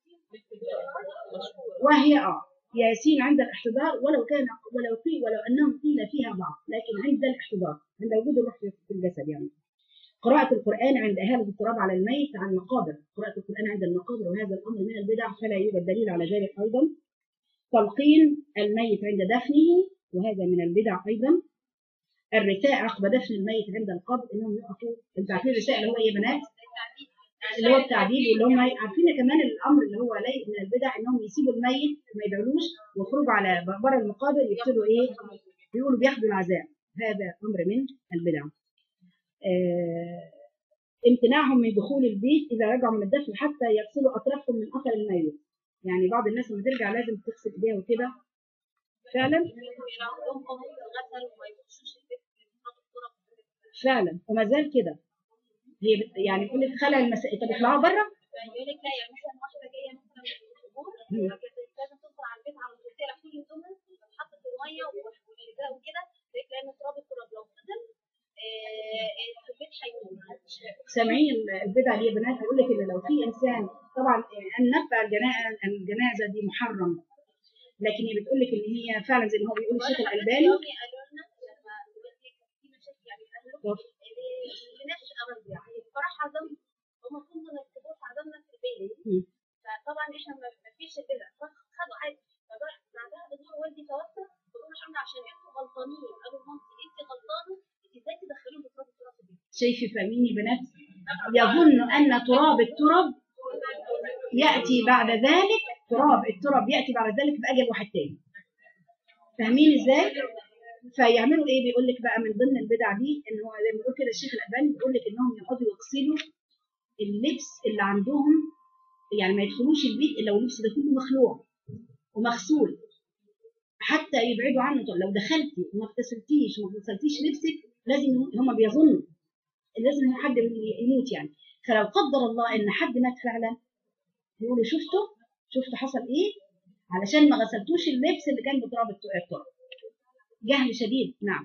وهي اه ياسين عند الاحتضار ولو كان ولو قيل ولو انهم قيل فيها بعض لكن عند الاحتضار عند وجود الروح في الجسد يعني قراءة القرآن عند إهالة التراب على الميت عن المقابر قراءة القرآن عند المقابر وهذا الأمر من البدع فلا يوجد دليل على ذلك أيضا تلقين الميت عند دفنه وهذا من البدع أيضا الرثاء عقب دفن الميت عند القبر انهم يقفوا انتوا عارفين الرثاء اللي هو ايه يا بنات؟ اللي هو التعديل واللي هم عارفين كمان الامر اللي هو لي من البدع انهم يسيبوا الميت ما يدعولوش ويخرجوا على بره المقابر يبتدوا ايه؟ يقولوا بياخدوا العذاب هذا امر من البدع. آه امتناعهم من دخول البيت اذا رجعوا من الدفن حتى يغسلوا اطرافهم من اثر الميت. يعني بعض الناس لما ترجع لازم تغسل ايديها وكده فعلا فعلا وما زال كده هي بت... يعني بتقول لك خلع المسائل طب اطلعوا بره يقول لك لا يعني مثلا واحده جايه مثلا من القبور لازم تدخل على البيت على طول تقلع كل هدومها حطت الميه وكده لان تراب التراب لو فضل سامعين البدع دي يا بنات بيقول لك ان لو في انسان طبعا ان نتبع الجنا- الجنازه دي محرم لكن هي بتقول لك ان هي فعلا زي ما هو بيقول الشيخ الالباني قالوا لنا لما دلوقتي كان في مشاكل يعني قالوا لنفس ارض يعني فرح عزم المفروض ما نكتبوش عزمنا في البيت مم. فطبعا احنا ما ما فيش كده فخدوا عادي فبقى بعدها باسبوع والدي توفى فقالوا احنا عشان انتوا غلطانين قالوا مامتي انت غلطانه انت ازاي تدخلوهم بتراب التراب البيت شايفه فاهمين يا بنات يظن ان تراب التراب ياتي بعد ذلك تراب التراب ياتي بعد ذلك باجل واحد تاني فاهمين ازاي فيعملوا ايه بيقول لك بقى من ضمن البدع دي ان هو زي ما بيقول كده الشيخ الالباني بيقول لك انهم يقعدوا يغسلوا اللبس اللي عندهم يعني ما يدخلوش البيت الا واللبس ده كله مخلوع ومغسول حتى يبعدوا عنه طب لو دخلتي وما اغتسلتيش وما غسلتيش لبسك لازم هم بيظنوا لازم حد يموت يعني فلو قدر الله ان حد مات فعلا يقولوا شفتوا شفتوا حصل ايه علشان ما غسلتوش اللبس اللي كان بتراب الت- التراب جهل شديد نعم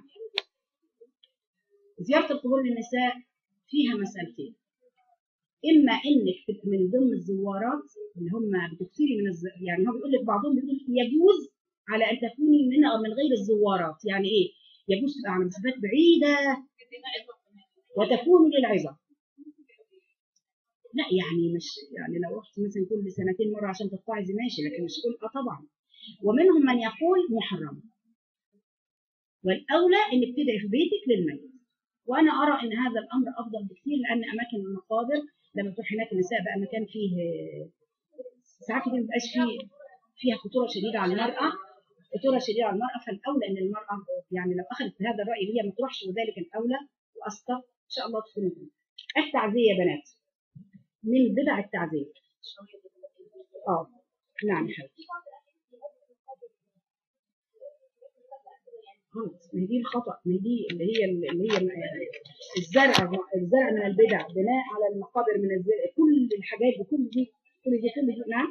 زيارة القبور للنساء فيها مسألتين إما إنك تبقى من ضمن الزوارات اللي هم بتكثري من الز... يعني هو بيقول لك بعضهم بيقول يجوز على أن تكوني من أو من غير الزوارات يعني إيه؟ يجوز تبقى على مسافات بعيدة وتكون للعظة لا يعني مش يعني لو رحت مثلا كل سنتين مرة عشان تتعظي ماشي لكن مش كل اه طبعا ومنهم من يقول محرم والأولى إنك تدعي في بيتك للميت وأنا أرى أن هذا الأمر أفضل بكثير لأن أماكن المقابر لما تروح هناك النساء بقى مكان فيه ساعات كتير مبقاش فيه فيها خطورة شديدة على المرأة خطورة شديدة على المرأة فالأولى إن المرأة يعني لو أخذت بهذا الرأي هي ما تروحش وذلك الأولى وأصدق إن شاء الله تكون منهم. التعزية يا بنات من بدع التعزية اه نعم يا حبيبتي غلط ما هي دي الخطأ ما هي دي اللي هي اللي هي الزرع الزرع من البدع بناء على المقابر من الزرع كل الحاجات دي كل دي كل دي كل دي نعم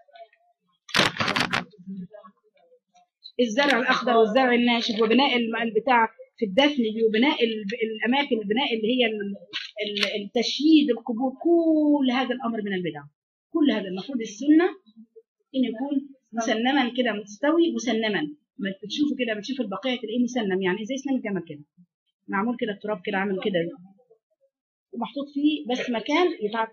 الزرع الاخضر والزرع الناشف وبناء الم- البتاع في الدفن دي وبناء ال- الاماكن البناء اللي هي ال- ال- التشييد القبور كل هذا الامر من البدع كل هذا المفروض السنه ان يكون مسنما كده مستوي مسنما ما بتشوفوا كده بتشوفوا البقيه تلاقيه مسنم يعني زي سنان الجمل كده معمول كده التراب كده عامل كده ومحطوط فيه بس مكان يتعب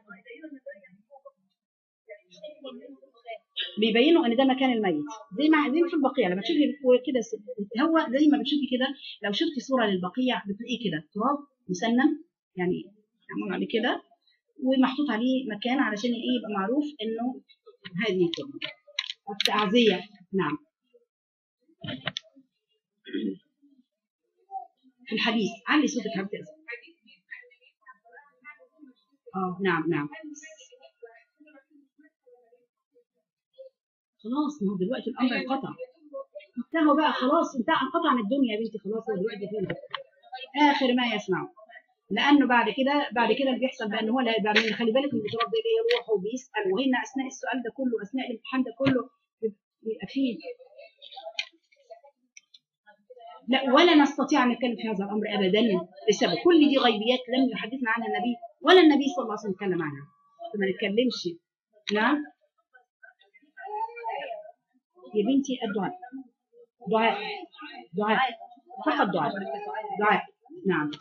بيبينوا ان ده مكان الميت زي ما زي ما في البقيع لما تشوفي كده س- هو زي ما بتشوفي كده لو شفتي صوره للبقيع بتلاقيه كده تراب مسنم يعني معمول عليه كده ومحطوط عليه مكان علشان ايه يبقى معروف انه هذه كده التعزيه نعم في الحديث علي صوتك حبيبتي اه نعم نعم خلاص ما هو دلوقتي الامر انقطع انتهوا بقى خلاص انتهى انقطع عن الدنيا يا بنتي خلاص هو دلوقتي فين اخر ما يسمعه لانه بعد كده بعد كده اللي بيحصل بقى ان هو اللي هيبقى من- خلي بالك ان الدكتور ده يروح وبيسال وهنا اثناء السؤال ده كله اثناء الامتحان ده كله بيبقى فيه لا ولا نستطيع ان نتكلم في هذا الامر ابدا بسبب كل دي غيبيات لم يحدثنا عنها النبي ولا النبي صلى الله عليه وسلم اتكلم عنها فما نتكلمش نعم يا بنتي الدعاء دعاء دعاء فقط دعاء دعاء نعم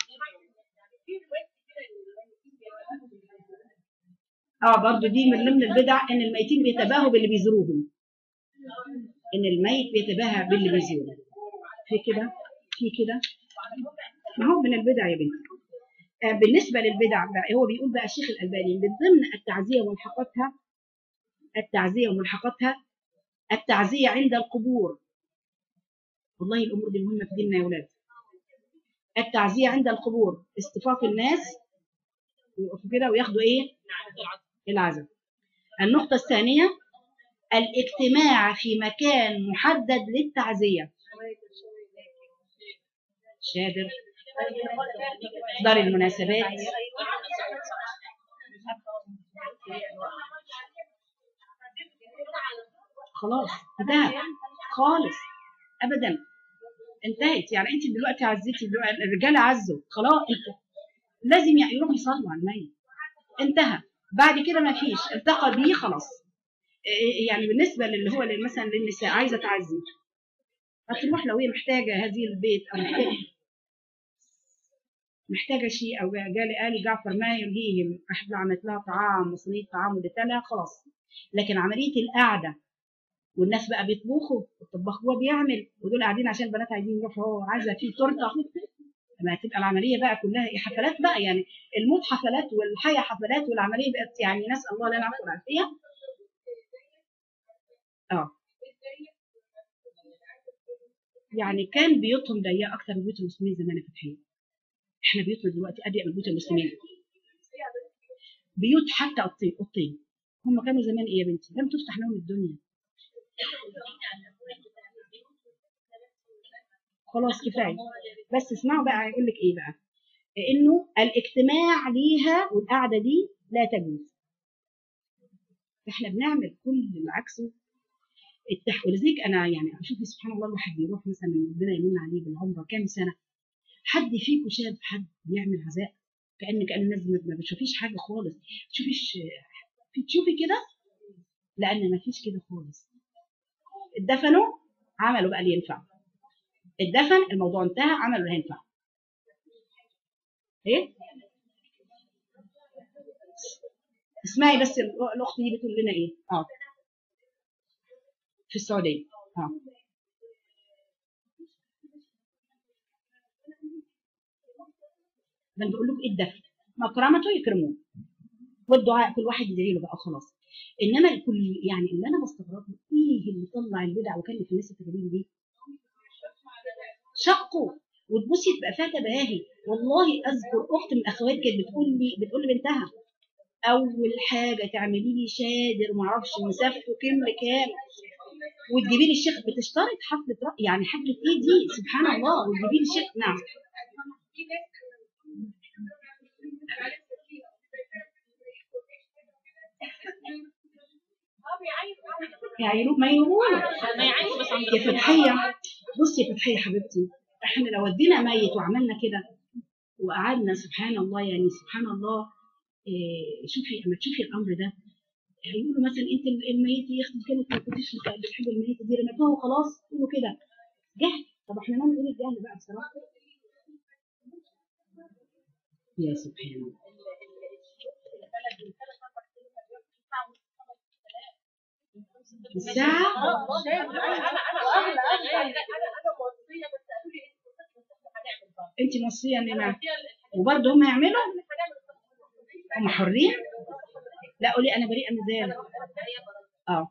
اه برضو دي من ضمن البدع ان الميتين بيتباهوا باللي بيزوروهم ان الميت بيتباهى باللي بيزوره في كده في كده ما هو من البدع يا بنتي آه بالنسبة للبدع بقى هو بيقول بقى الشيخ الألباني من ضمن التعزية وملحقاتها التعزية وملحقاتها التعزية عند القبور والله الأمور دي مهمة في ديننا يا ولاد التعزية عند القبور اصطفاف الناس يقفوا كده وياخدوا ايه العزاء النقطة الثانية الاجتماع في مكان محدد للتعزية شادر دار المناسبات خلاص انتهت خالص ابدا انتهت يعني انت دلوقتي عزيتي دلوقتي الرجاله عزوا خلاص انت لازم يروحوا يصلوا على الميت انتهى بعد كده ما فيش التقى بيه خلاص إيه يعني بالنسبه للي هو اللي مثلا للنساء عايزه تعزي هتروح لو هي محتاجه هذه البيت او محتاجه محتاجه شيء او جالي قال جعفر ما يلهيهم احد عملت لها طعام وصينيه طعام واديتها لها خلاص لكن عمليه القعده والناس بقى بيطبخوا والطباخ هو بيعمل ودول قاعدين عشان البنات عايزين يروحوا هو عايزه في تورته ما هتبقى العمليه بقى كلها ايه حفلات بقى يعني الموت حفلات والحياه حفلات والعمليه بقت يعني نسال الله لنا العفو والعافيه اه يعني كان بيوتهم ضيقه اكتر من بيوت المسلمين زمان يا فتحيه احنا بيوتنا دلوقتي اضيق من بيوت المسلمين بيوت حتى اوضتين اوضتين هم كانوا زمان ايه يا بنتي لم تفتح لهم الدنيا خلاص كفايه بس اسمعوا بقى هيقول لك ايه بقى انه الاجتماع ليها والقعده دي لا تجوز احنا بنعمل كل اللي عكسه التح ولذلك انا يعني اشوف سبحان الله الواحد بيروح مثلا ربنا يمن عليه بالعمره كام سنه حد فيكم شاف حد بيعمل عزاء كان كان الناس ما بتشوفيش حاجه خالص تشوفيش تشوفي كده لان ما فيش كده خالص اتدفنوا عملوا بقى اللي ينفع اتدفن الموضوع انتهى عملوا اللي ينفع ايه اسمعي بس الاخت دي بتقول لنا ايه اه في السعوديه اه ده بقول لكم ايه الدفن مكرمته يكرموه والدعاء كل واحد يدعي له بقى خلاص انما الكل يعني اللي انا بستغربه ايه اللي طلع البدع وكلف الناس التجارين دي شقوا وتبصي تبقى فيها تباهي والله اذكر اخت من الاخوات كانت بتقول لي بتقول لبنتها اول حاجه تعملي لي شادر ما اعرفش مسافته كم كام وتجيبي لي الشيخ بتشترط حفله رأي يعني حفله ايه دي سبحان الله وتجيبي لي الشيخ نعم يعينوه ما يقولوا ما يعيش بس عم يا فتحية بصي يا فتحية حبيبتي احنا لو ودينا ميت وعملنا كده وقعدنا سبحان الله يعني سبحان الله إيه شوفي اما تشوفي الامر ده هيقولوا مثلا انت الميت يا اختي كانت ما كنتش بتحب الميت دي رميتوها وخلاص قولوا كده جهل طب احنا نعمل ايه الجهل بقى بصراحه يا سبحان الله الساعة انت موصية ان نعمل وبرضه هم يعملوا هم حرين لا قولي انا بريئة من ذلك اه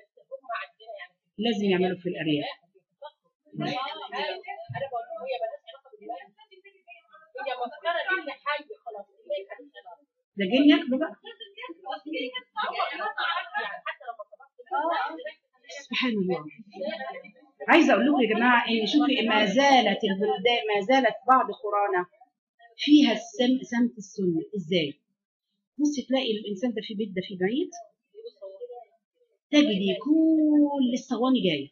لازم يعملوا في الارياف انا بقول لهم هي بلاش علاقه بالولايه هي مسكره دي اللي حي خلاص هي حديث ده جن ياكلوا بقى سبحان الله عايزه اقول لكم يا جماعه ان شوفي ما زالت البلدان ما زالت بعض قرانا فيها السم سمت السنه ازاي بصي تلاقي الانسان ده في بيت ده في ميت تجدي كل الصواني جايه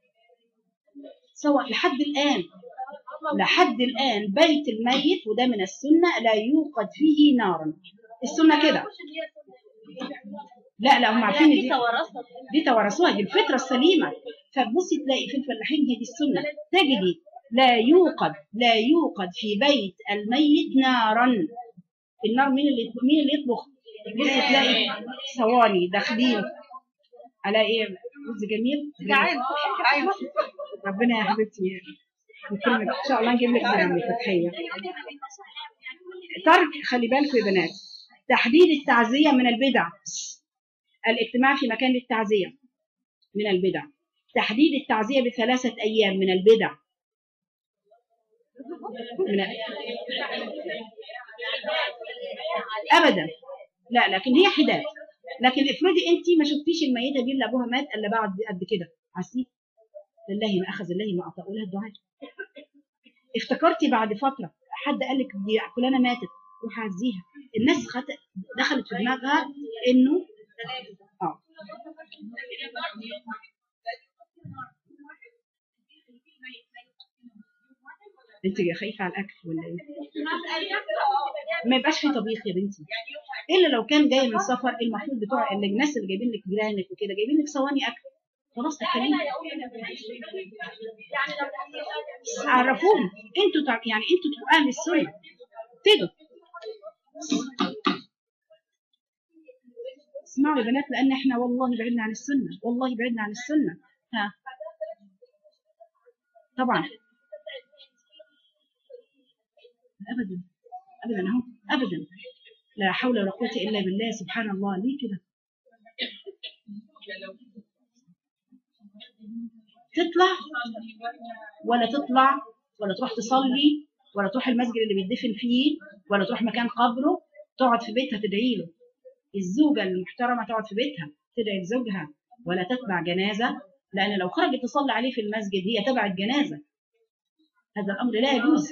سواء لحد الان لحد الان بيت الميت وده من السنه لا يوقد فيه نارا السنه كده لا لا هم عارفين دي دي توارثوها دي الفطره السليمه فتبصي تلاقي في الفلاحين هي دي السنه تجدي لا يوقد لا يوقد في بيت الميت نارا النار مين اللي مين اللي يطبخ بصي تلاقي صواني داخلين على ايه رز جميل ربنا يا حبيبتي يكرمك ان شاء الله نجيب لك زي فتحيه ترك خلي بالكم يا بنات تحديد التعزيه من البدع الاجتماع في مكان للتعزيه من البدع تحديد التعزيه بثلاثه ايام من البدع من ابدا لا لكن هي حداد لكن افرضي انت ما شفتيش الميته دي اللي ابوها مات الا بعد قد كده عسيت لله ما اخذ الله ما اعطى قولها الدعاء افتكرتي بعد فتره حد قال لك دي فلانه ماتت روح عزيها الناس خط... دخلت في دماغها انه اه انت خايفه على الاكل ولا ايه ما يبقاش في طبيخ يا بنتي الا لو كان جاي من سفر المفروض بتوع اللي الناس اللي جايبين لك جيرانك وكده جايبين لك صواني اكل خلاص تكلمي يعني لو عرفوهم انتوا تع... يعني انتوا تبقوا اهل السنه ابتدوا اسمعوا يا بنات لان احنا والله بعدنا عن السنه والله بعدنا عن السنه ها طبعا ابدا ابدا اهو ابدا لا حول ولا قوه الا بالله سبحان الله ليه كده تطلع ولا تطلع ولا تروح تصلي ولا تروح المسجد اللي بيدفن فيه ولا تروح مكان قبره تقعد في بيتها تدعي له الزوجة المحترمة تقعد في بيتها تدعي لزوجها ولا تتبع جنازة لأن لو خرجت تصلي عليه في المسجد هي تبع الجنازة هذا الأمر لا يجوز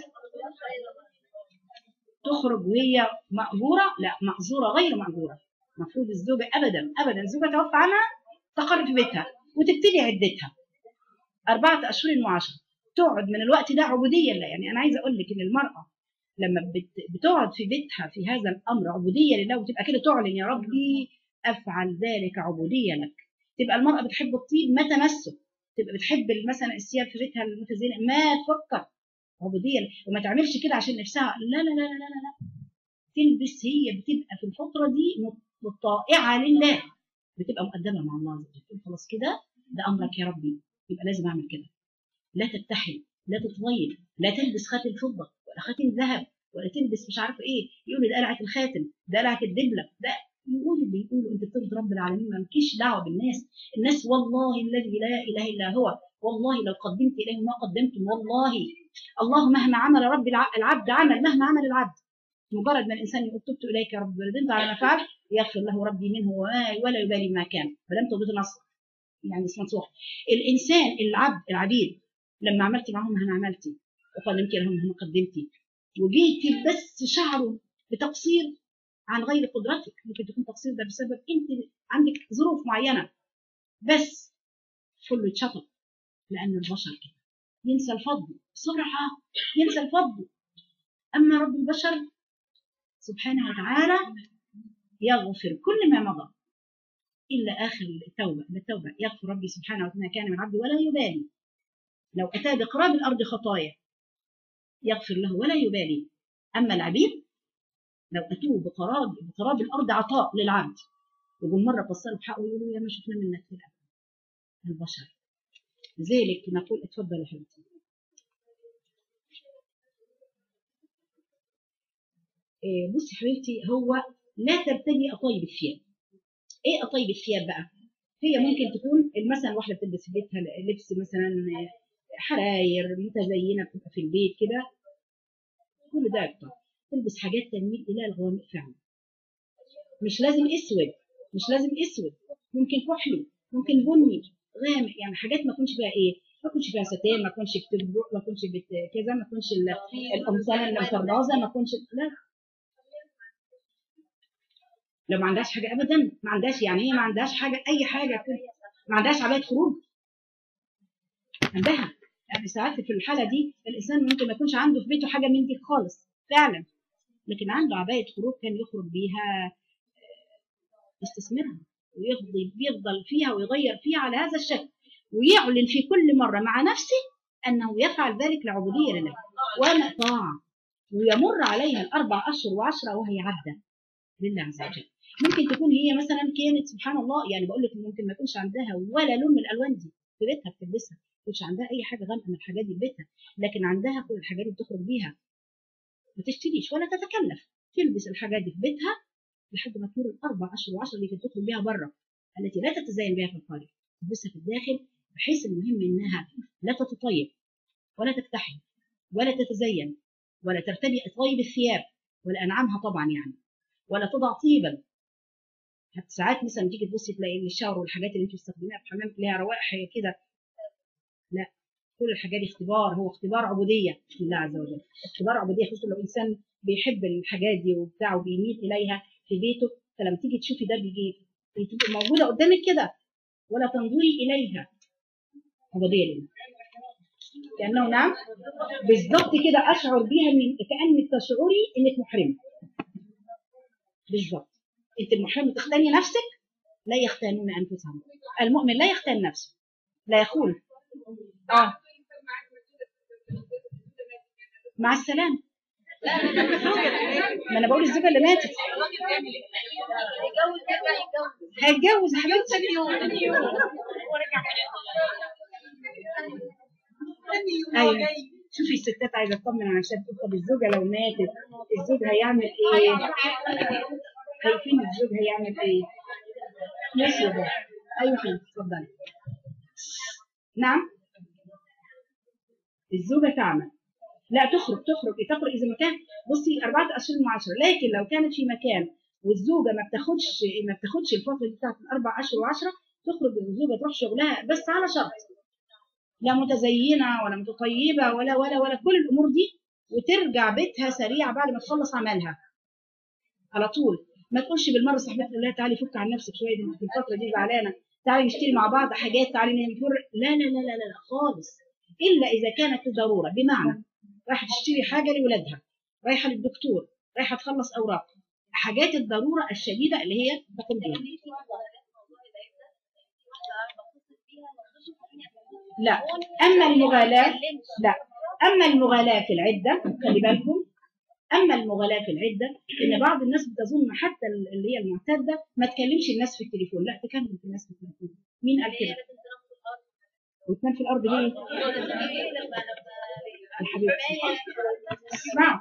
تخرج وهي مأجورة لا مأجورة غير مأجورة المفروض الزوجة أبدا أبدا الزوجة توفى عنها تقر في بيتها وتبتدي عدتها أربعة أشهر وعشرة تقعد من الوقت ده عبودية لله يعني أنا عايزة أقول لك إن المرأة لما بت- بتقعد في بيتها في هذا الأمر عبودية لله وتبقى كده تعلن يا ربي أفعل ذلك عبودية لك تبقى المرأة بتحب الطيب ما تمسه تبقى بتحب مثلا الثياب في بيتها المتزينة ما تفكر عبودية وما تعملش كده عشان نفسها لا لا لا لا لا, لا. تلبس هي بتبقى في الفترة دي طائعة لله بتبقى مقدمة مع الله عز وجل تقول خلاص كده ده أمرك يا ربي يبقى لازم أعمل كده لا تتحد لا تتغير لا تلبس خاتم فضة ولا خاتم ذهب ولا تلبس مش عارفه ايه يقولوا ده قلعه الخاتم ده قلعه الدبله ده يقول اللي يقولوا انت بترضي رب العالمين ما لكيش دعوه بالناس الناس والله الذي لا اله الا هو والله لو قدمت اليه ما قدمتم والله الله مهما عمل رب الع- العبد عمل مهما عمل العبد مجرد ما الانسان يقول تبت اليك يا رب وندمت على ما فعلت يغفر له ربي منه وما- ولا يبالي ما كان فلم توبه نصر يعني اسمها صوح الانسان العبد العبيد لما عملت معهم مهما عملتي وقدمت لهم مهما قدمتي وجيتي بس شعروا بتقصير عن غير قدرتك ممكن تكون تقصير ده بسبب انت عندك ظروف معينه بس كله يتشطب لان البشر كده ينسى الفضل بسرعه ينسى الفضل اما رب البشر سبحانه وتعالى يغفر كل ما مضى الا اخر التوبه التوبه يغفر ربي سبحانه وتعالى ما كان من عبده ولا يبالي لو اتى بقراب الارض خطايا يغفر له ولا يبالي اما العبيد لو اتوه بقراب بقراب الارض عطاء للعبد وجم مره قصروا بحقه يقولوا يا ما شفنا منك كده البشر لذلك نقول اتفضل يا حبيبتي إيه، بصي حبيبتي هو لا ترتدي اطايب الثياب ايه اطايب الثياب بقى هي ممكن تكون مثلا واحده بتلبس في بيتها لبس مثلا حراير متزينه بتبقى في البيت كده كل ده يقطع تلبس حاجات تميل الى الغوامق فعلا مش لازم اسود مش لازم اسود ممكن كحلي ممكن بني غامق يعني حاجات ما تكونش فيها ايه ما تكونش فيها ستان ما تكونش بتبرق ما تكونش بت... كذا ما تكونش ال- القمصان المطرازه ما تكونش لا لو ما عندهاش حاجه ابدا ما عندهاش يعني هي ما عندهاش حاجه اي حاجه كده ما عندهاش عبايه خروج عندها يعني ساعات في الحاله دي الانسان ممكن ما يكونش عنده في بيته حاجه من دي خالص فعلا لكن عنده عبايه خروج كان يخرج بيها يستثمرها ويفضل بيفضل فيها ويغير فيها على هذا الشكل ويعلن في كل مره مع نفسه انه يفعل ذلك لعبوديه لله وما طاعه ويمر عليها الاربع اشهر وعشره وهي عبده لله عز وجل ممكن تكون هي مثلا كانت سبحان الله يعني بقول لك ممكن ما يكونش عندها ولا لون من الالوان دي في بيتها بتلبسها ما يكونش عندها اي حاجه غامقه من الحاجات دي في بيتها لكن عندها كل الحاجات دي بتخرج بيها ما تشتريش ولا تتكلف تلبس الحاجات دي في بيتها لحد ما تمر الاربع اشهر وعشرة اللي كانت تخرج بيها بره التي لا تتزين بها في الخارج تلبسها في الداخل بحيث المهم انها لا تتطيب ولا تكتحل ولا تتزين ولا ترتدي طيب الثياب ولا انعامها طبعا يعني ولا تضع طيبا حتى ساعات مثلا تيجي تبصي تلاقي ان الشاور والحاجات اللي انت بتستخدميها في الحمام تلاقيها روائح كده لا كل الحاجات دي اختبار هو اختبار عبوديه لله عز وجل اختبار عبوديه خصوصا لو انسان بيحب الحاجات دي وبتاع وبيميل اليها في بيته فلما تيجي تشوفي ده بيجي بتبقى موجوده قدامك كده ولا تنظري اليها عبوديه لله كانه نعم بالظبط كده اشعر بيها من كانك تشعري انك محرمه بالظبط انت المحرم تختني نفسك لا يختانون انفسهم المؤمن لا يختان نفسه لا يخون اه مع السلامه ما انا بقول الزوجه اللي ماتت هيتجوز يا حبيبتي ايوه شوفي الستات عايزه تطمن على نفسها تقول طب الزوجه لو ماتت الزوج هيعمل ايه؟ خايفين الزوج هيعمل ايه؟ ماشي يا بابا ايوه خير اتفضلي نعم الزوجه تعمل لا تخرج تخرج تخرج اذا ما كان بصي اربعه اشهر من عشره لكن لو كانت في مكان والزوجه ما بتاخدش ما بتاخدش الفتره دي بتاعت الاربع اشهر وعشره تخرج الزوجه تروح شغلها بس على شرط لا متزينه ولا متطيبه ولا ولا ولا كل الامور دي وترجع بيتها سريعه بعد ما تخلص عملها على طول ما تقولش بالمره صاحبتها تقول لها تعالي فك عن نفسك شويه دي في الفتره دي زعلانه تعالي نشتري مع بعض حاجات تعالي نفر لا لا لا لا لا خالص الا اذا كانت ضروره بمعنى رايحه تشتري حاجه لاولادها رايحه للدكتور رايحه تخلص اوراق حاجات الضروره الشديده اللي هي تقوم بيها لا اما المغالاه لا اما المغالاه في العده خلي بالكم اما المغالاه في العده ان بعض الناس بتظن حتى اللي هي المعتاده ما تكلمش الناس في التليفون لا تكلم الناس في التليفون مين قال كده وتنام في الارض ليه يا حبيبتي اسمع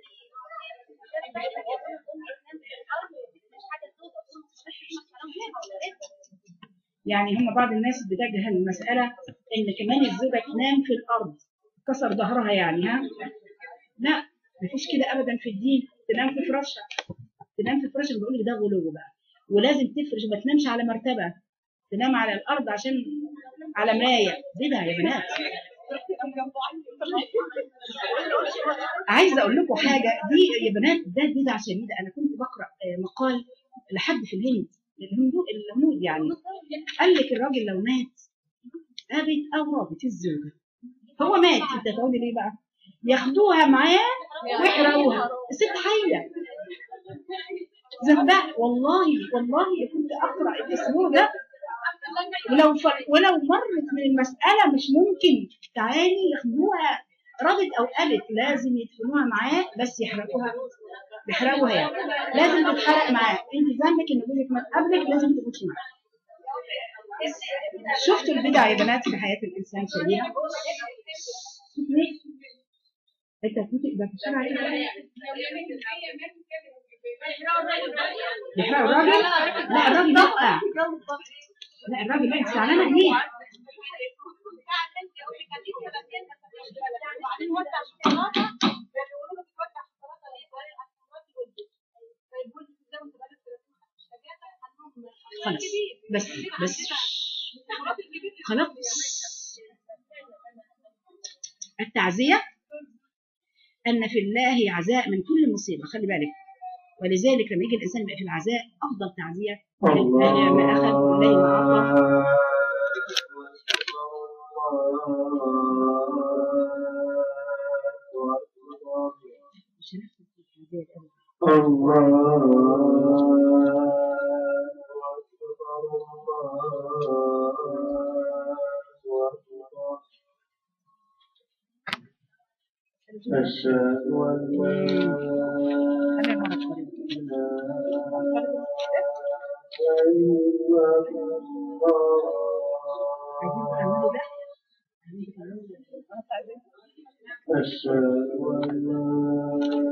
يعني هم بعض الناس بتجهل المسألة إن كمان الزوجة تنام في الأرض كسر ظهرها يعني ها لا مفيش كده أبدا في الدين تنام في فراشها تنام في فراشها بقول لك ده غلو بقى ولازم تفرش ما تنامش على مرتبة تنام على الأرض عشان على مراية بدع يا بنات عايزه اقول لكم حاجه دي يا بنات ده بدعه شديده انا كنت بقرا آه، مقال لحد في الهند الهنود الهنود يعني قال لك الراجل لو مات ابت او رابط الزوجه هو مات انت تقولي ليه بقى ياخدوها معاه ويحرقوها الست حيه ذنبها والله والله كنت اقرا الاسبوع ده ولو ف... ولو مرت من المسألة مش ممكن تعالي ياخدوها رابط أو قالت لازم يدفنوها معاه بس يحرقوها يحرقوها يعني لازم تتحرق معاه انت ذنبك ان جوزك مات قبلك لازم تموتي معاه شفتوا البدع يا بنات في حياة الإنسان شديدة انت هتموتي يبقى في الشارع ايه يحرقوا الراجل لا الراجل وقع لا الراجل لا انت زعلانه ليه خلاص بس بس خلاص التعزية أن في الله عزاء من كل مصيبة خلي بالك ولذلك لما يجي الإنسان يبقى في العزاء أفضل تعزية ما أخذ والله ما أعطى مش هنفهم في التعزية الأول. أشهد أن لا خلينا مرة شوية. عايزين تعملوا ده عايزين تعملوا ده. أشهد أن لا